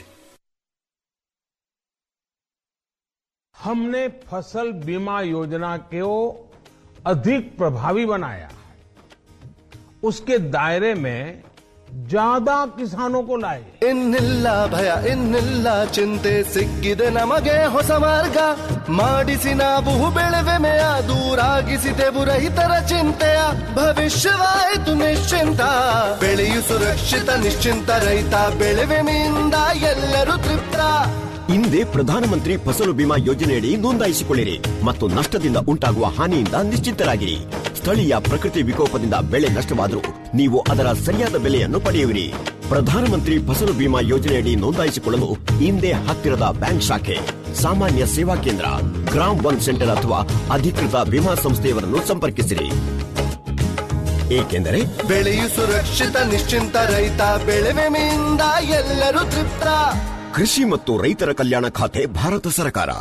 हमने फसल बीमा योजना को अधिक प्रभावी बनाया उसके दायरे में ज्यादा किसानों को लाए ಇನ್ನಿಲ್ಲ ಭಯ ಇನ್ನಿಲ್ಲ ಚಿಂತೆ ಸಿಕ್ಕಿದೆ ನಮಗೆ ಹೊಸ ಮಾರ್ಗ ಮಾಡಿಸಿ ನಾವು ಬೆಳೆವೆಮೆಯ ದೂರಾಗಿಸಿದೆವು ರೈತರ ಚಿಂತೆಯ ಭವಿಷ್ಯವಾಯಿತು ನಿಶ್ಚಿಂತ ಬೆಳೆಯು ಸುರಕ್ಷಿತ ನಿಶ್ಚಿಂತ ರೈತ ಬೆಳೆವೆಮೆಯಿಂದ ಎಲ್ಲರೂ ತೃಪ್ತ ಹಿಂದೆ ಪ್ರಧಾನಮಂತ್ರಿ ಫಸಲು ಬಿಮಾ ಯೋಜನೆಯಡಿ ನೋಂದಾಯಿಸಿಕೊಳ್ಳಿರಿ ಮತ್ತು ನಷ್ಟದಿಂದ ಉಂಟಾಗುವ ಹಾನಿಯಿಂದ ನಿಶ್ಚಿತರಾಗಿರಿ ಸ್ಥಳೀಯ ಪ್ರಕೃತಿ ವಿಕೋಪದಿಂದ ಬೆಳೆ ನಷ್ಟವಾದರೂ ನೀವು ಅದರ ಸರಿಯಾದ ಬೆಲೆಯನ್ನು ಪಡೆಯುವಿರಿ ಪ್ರಧಾನಮಂತ್ರಿ ಫಸಲು ಬಿಮಾ ಯೋಜನೆಯಡಿ ನೋಂದಾಯಿಸಿಕೊಳ್ಳಲು ಹಿಂದೆ ಹತ್ತಿರದ ಬ್ಯಾಂಕ್ ಶಾಖೆ ಸಾಮಾನ್ಯ ಸೇವಾ ಕೇಂದ್ರ ಗ್ರಾಮ್ ಒನ್ ಸೆಂಟರ್ ಅಥವಾ ಅಧಿಕೃತ ವಿಮಾ ಸಂಸ್ಥೆಯವರನ್ನು ಸಂಪರ್ಕಿಸಿರಿ ಏಕೆಂದರೆ ಬೆಳೆಯು ಸುರಕ್ಷಿತ ನಿಶ್ಚಿಂತ ರೈತ ಬೆಳೆವೆಮೆಯಿಂದ ಎಲ್ಲರೂ ತೃಪ್ತ ಕೃಷಿ ಮತ್ತು ರೈತರ ಕಲ್ಯಾಣ ಖಾತೆ ಭಾರತ ಸರ್ಕಾರ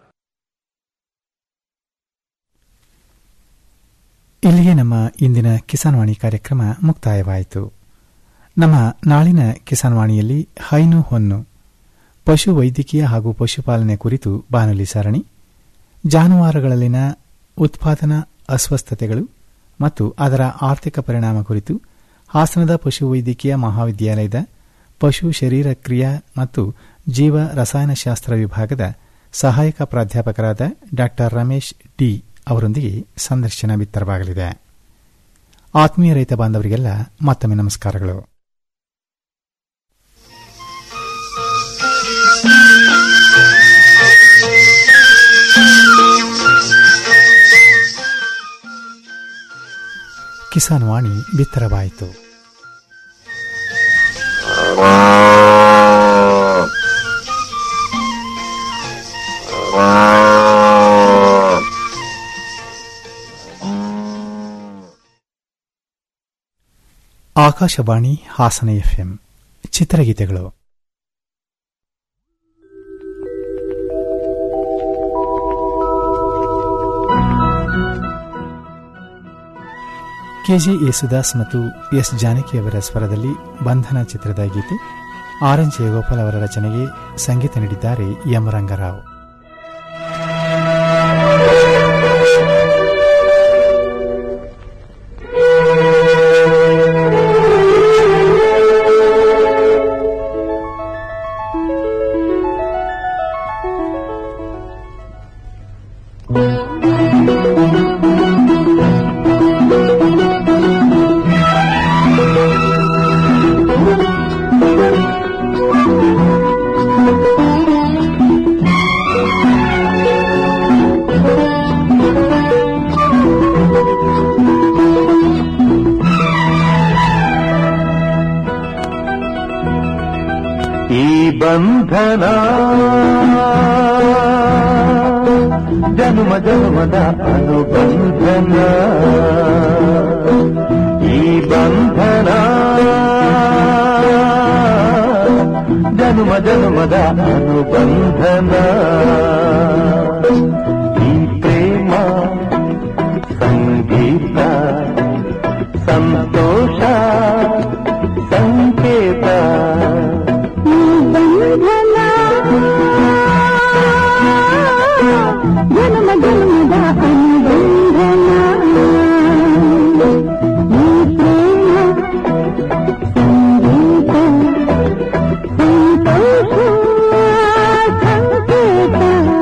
ಇಲ್ಲಿಗೆ ನಮ್ಮ ಇಂದಿನ ಕಿಸಾನ್ ವಾಣಿ ಕಾರ್ಯಕ್ರಮ ಮುಕ್ತಾಯವಾಯಿತು ನಮ್ಮ ನಾಳಿನ ಕಿಸಾನ್ ವಾಣಿಯಲ್ಲಿ ಹೈನು ಹೊನ್ನು ಪಶು ವೈದ್ಯಕೀಯ ಹಾಗೂ ಪಶುಪಾಲನೆ ಕುರಿತು ಬಾನುಲಿ ಸರಣಿ ಜಾನುವಾರುಗಳಲ್ಲಿನ ಉತ್ಪಾದನಾ ಅಸ್ವಸ್ಥತೆಗಳು ಮತ್ತು ಅದರ ಆರ್ಥಿಕ ಪರಿಣಾಮ ಕುರಿತು ಹಾಸನದ ಪಶುವೈದ್ಯಕೀಯ ಮಹಾವಿದ್ಯಾಲಯದ ಪಶು ಶರೀರ ಕ್ರಿಯಾ ಮತ್ತು ಜೀವ ರಸಾಯನಶಾಸ್ತ್ರ ವಿಭಾಗದ ಸಹಾಯಕ ಪ್ರಾಧ್ಯಾಪಕರಾದ ಡಾ ರಮೇಶ್ ಡಿ ಅವರೊಂದಿಗೆ ಸಂದರ್ಶನ ಬಿತ್ತರವಾಗಲಿದೆ ಆತ್ಮೀಯ ರೈತ ಬಾಂಧವರಿಗೆಲ್ಲ ಮತ್ತೊಮ್ಮೆ ನಮಸ್ಕಾರಗಳು ಕಿಸಾನ್ ವಾಣಿ ಬಿತ್ತರವಾಯಿತು ಆಕಾಶವಾಣಿ ಹಾಸನ ಎಫ್ಎಂ ಚಿತ್ರಗೀತೆಗಳು ಕೆಜಿ ಯೇಸುದಾಸ್ ಮತ್ತು ಎಸ್ ಜಾನಕಿಯವರ ಸ್ವರದಲ್ಲಿ ಬಂಧನ ಚಿತ್ರದ ಗೀತೆ ಆರೆಂಜ್ ಜಯಗೋಪಾಲ್ ಅವರ ರಚನೆಗೆ ಸಂಗೀತ ನೀಡಿದ್ದಾರೆ ಎಂ ರಂಗರಾವ್ ಈ ಬಂಧನ ಜನ್ಮ ಜನ್ಮದ ಅನುಬಂಧನ ಈ ಬಂಧನ ಜನ್ಮ ಜನ್ಮದ ಅನುಬಂಧನ ಈ ಪ್ರೇಮ ಸಂಗೀತ ಸಂತೋಷ ಸಂಕೇತ ಜನ್ಮ ಜನ್ಮದ ಅನುಬಂಧನ ಈ ಪ್ರೇಮ ಸಂಗೀತ ಸಂತೋಷ ಸಂಕೇತ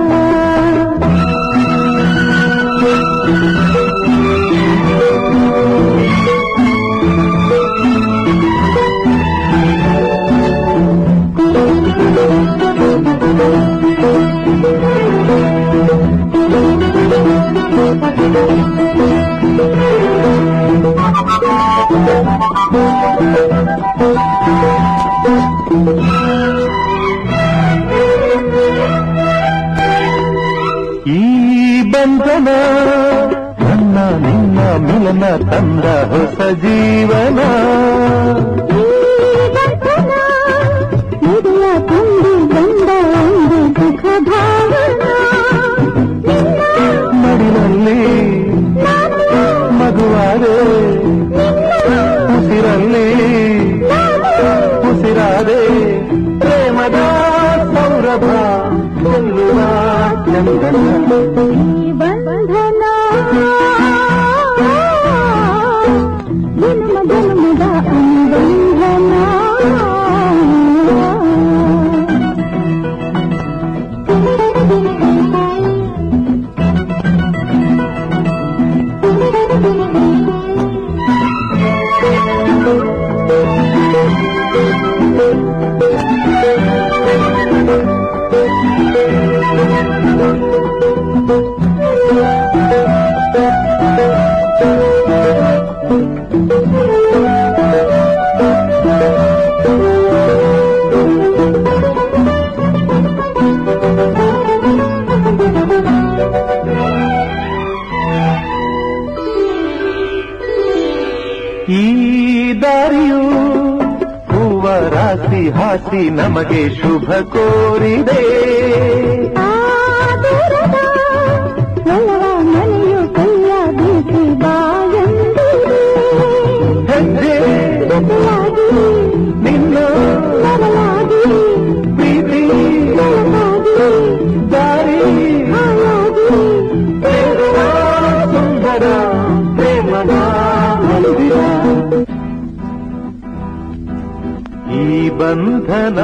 ಈ ಬಂಧನ ನನ್ನ ನಿನ್ನ ಮಿಲನ ತಂದ ಹೊಸ ಜೀವನ ಮುಡಿಯ ತಂದು ಬಂದ ಒಂದು ಸುಖ ಭಾವನ ಮಡಿಲಲ್ಲಿ ಮಗುವಾರೆ ಉಸಿರಲ್ಲಿ ಉಸಿರಾದೆ ಪ್ರೇಮದ ಸೌರಭ ಚೆಲ್ಲುವ ಚಂದನ ಬಂಧನ ಜನ್ಮ ಜನ್ಮದ ಅನುಬಂಧನ ಈ ದಾರಿಯು ಹೂವ ರಾಶಿ ಹಾಸಿ ನಮಗೆ ಶುಭ ಕೋರಿದೆ ಒಲವ ಮನೆಯು ಕೈಯ ಬೀಸಿ ಬಾಯಂದಿದೆ ಹೆಜ್ಜೆ ಜೊತೆಯಾಗಿ ನಿನ್ನ ಬದಲಾಗಿ ಪ್ರೀತಿ ಬೆಳಕಾಗಿ ದಾರಿ ಹಾಯಾಗಿ ಸೇರುವ ಸುಂದರ ಪ್ರೇಮದ ಮಂದಿರ ಈ ಬಂಧನ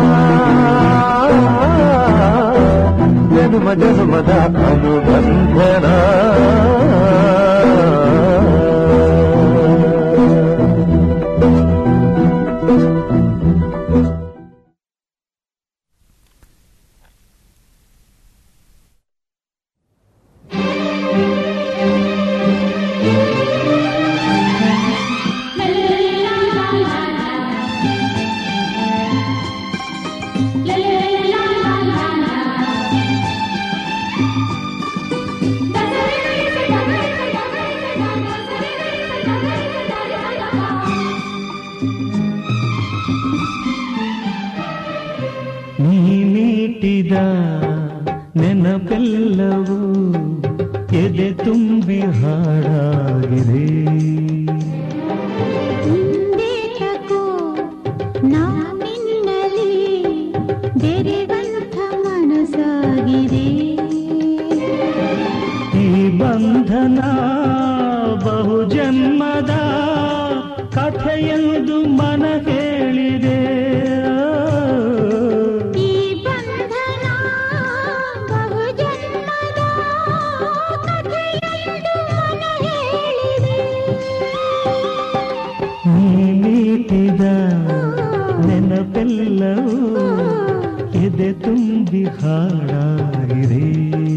ಜನ್ಮ ಜನ್ಮದ ಅನುಬಂಧನ ನೀ ಮೀಟಿದ ನೆನಪೆಲ್ಲವೂ ಎದೆ ತುಂಬಿ ಹಾಡಾಗಿದೆ ನಾನಿನ್ನಲಿ ಬೆರೆವಂಥ ಮನಸ್ಸಾಗಿದೆ ಈ ಬಂಧನ ಬಹು ಜನ್ಮದ ಕಥೆಯೆಂದು ಮನ ಹೇಳಿದೆ ಈ ಬಂಧನ ಬಹು ಜನ್ಮದ ಕಥೆಯೆಂದು ಮನ ಹೇಳಿದೆ ನೀ ನೀಟಿದ ನೆನಪೆಲ್ಲವೂ ಎದೆ ತುಂಬಿ ಹಾಡಾಗಿದೆ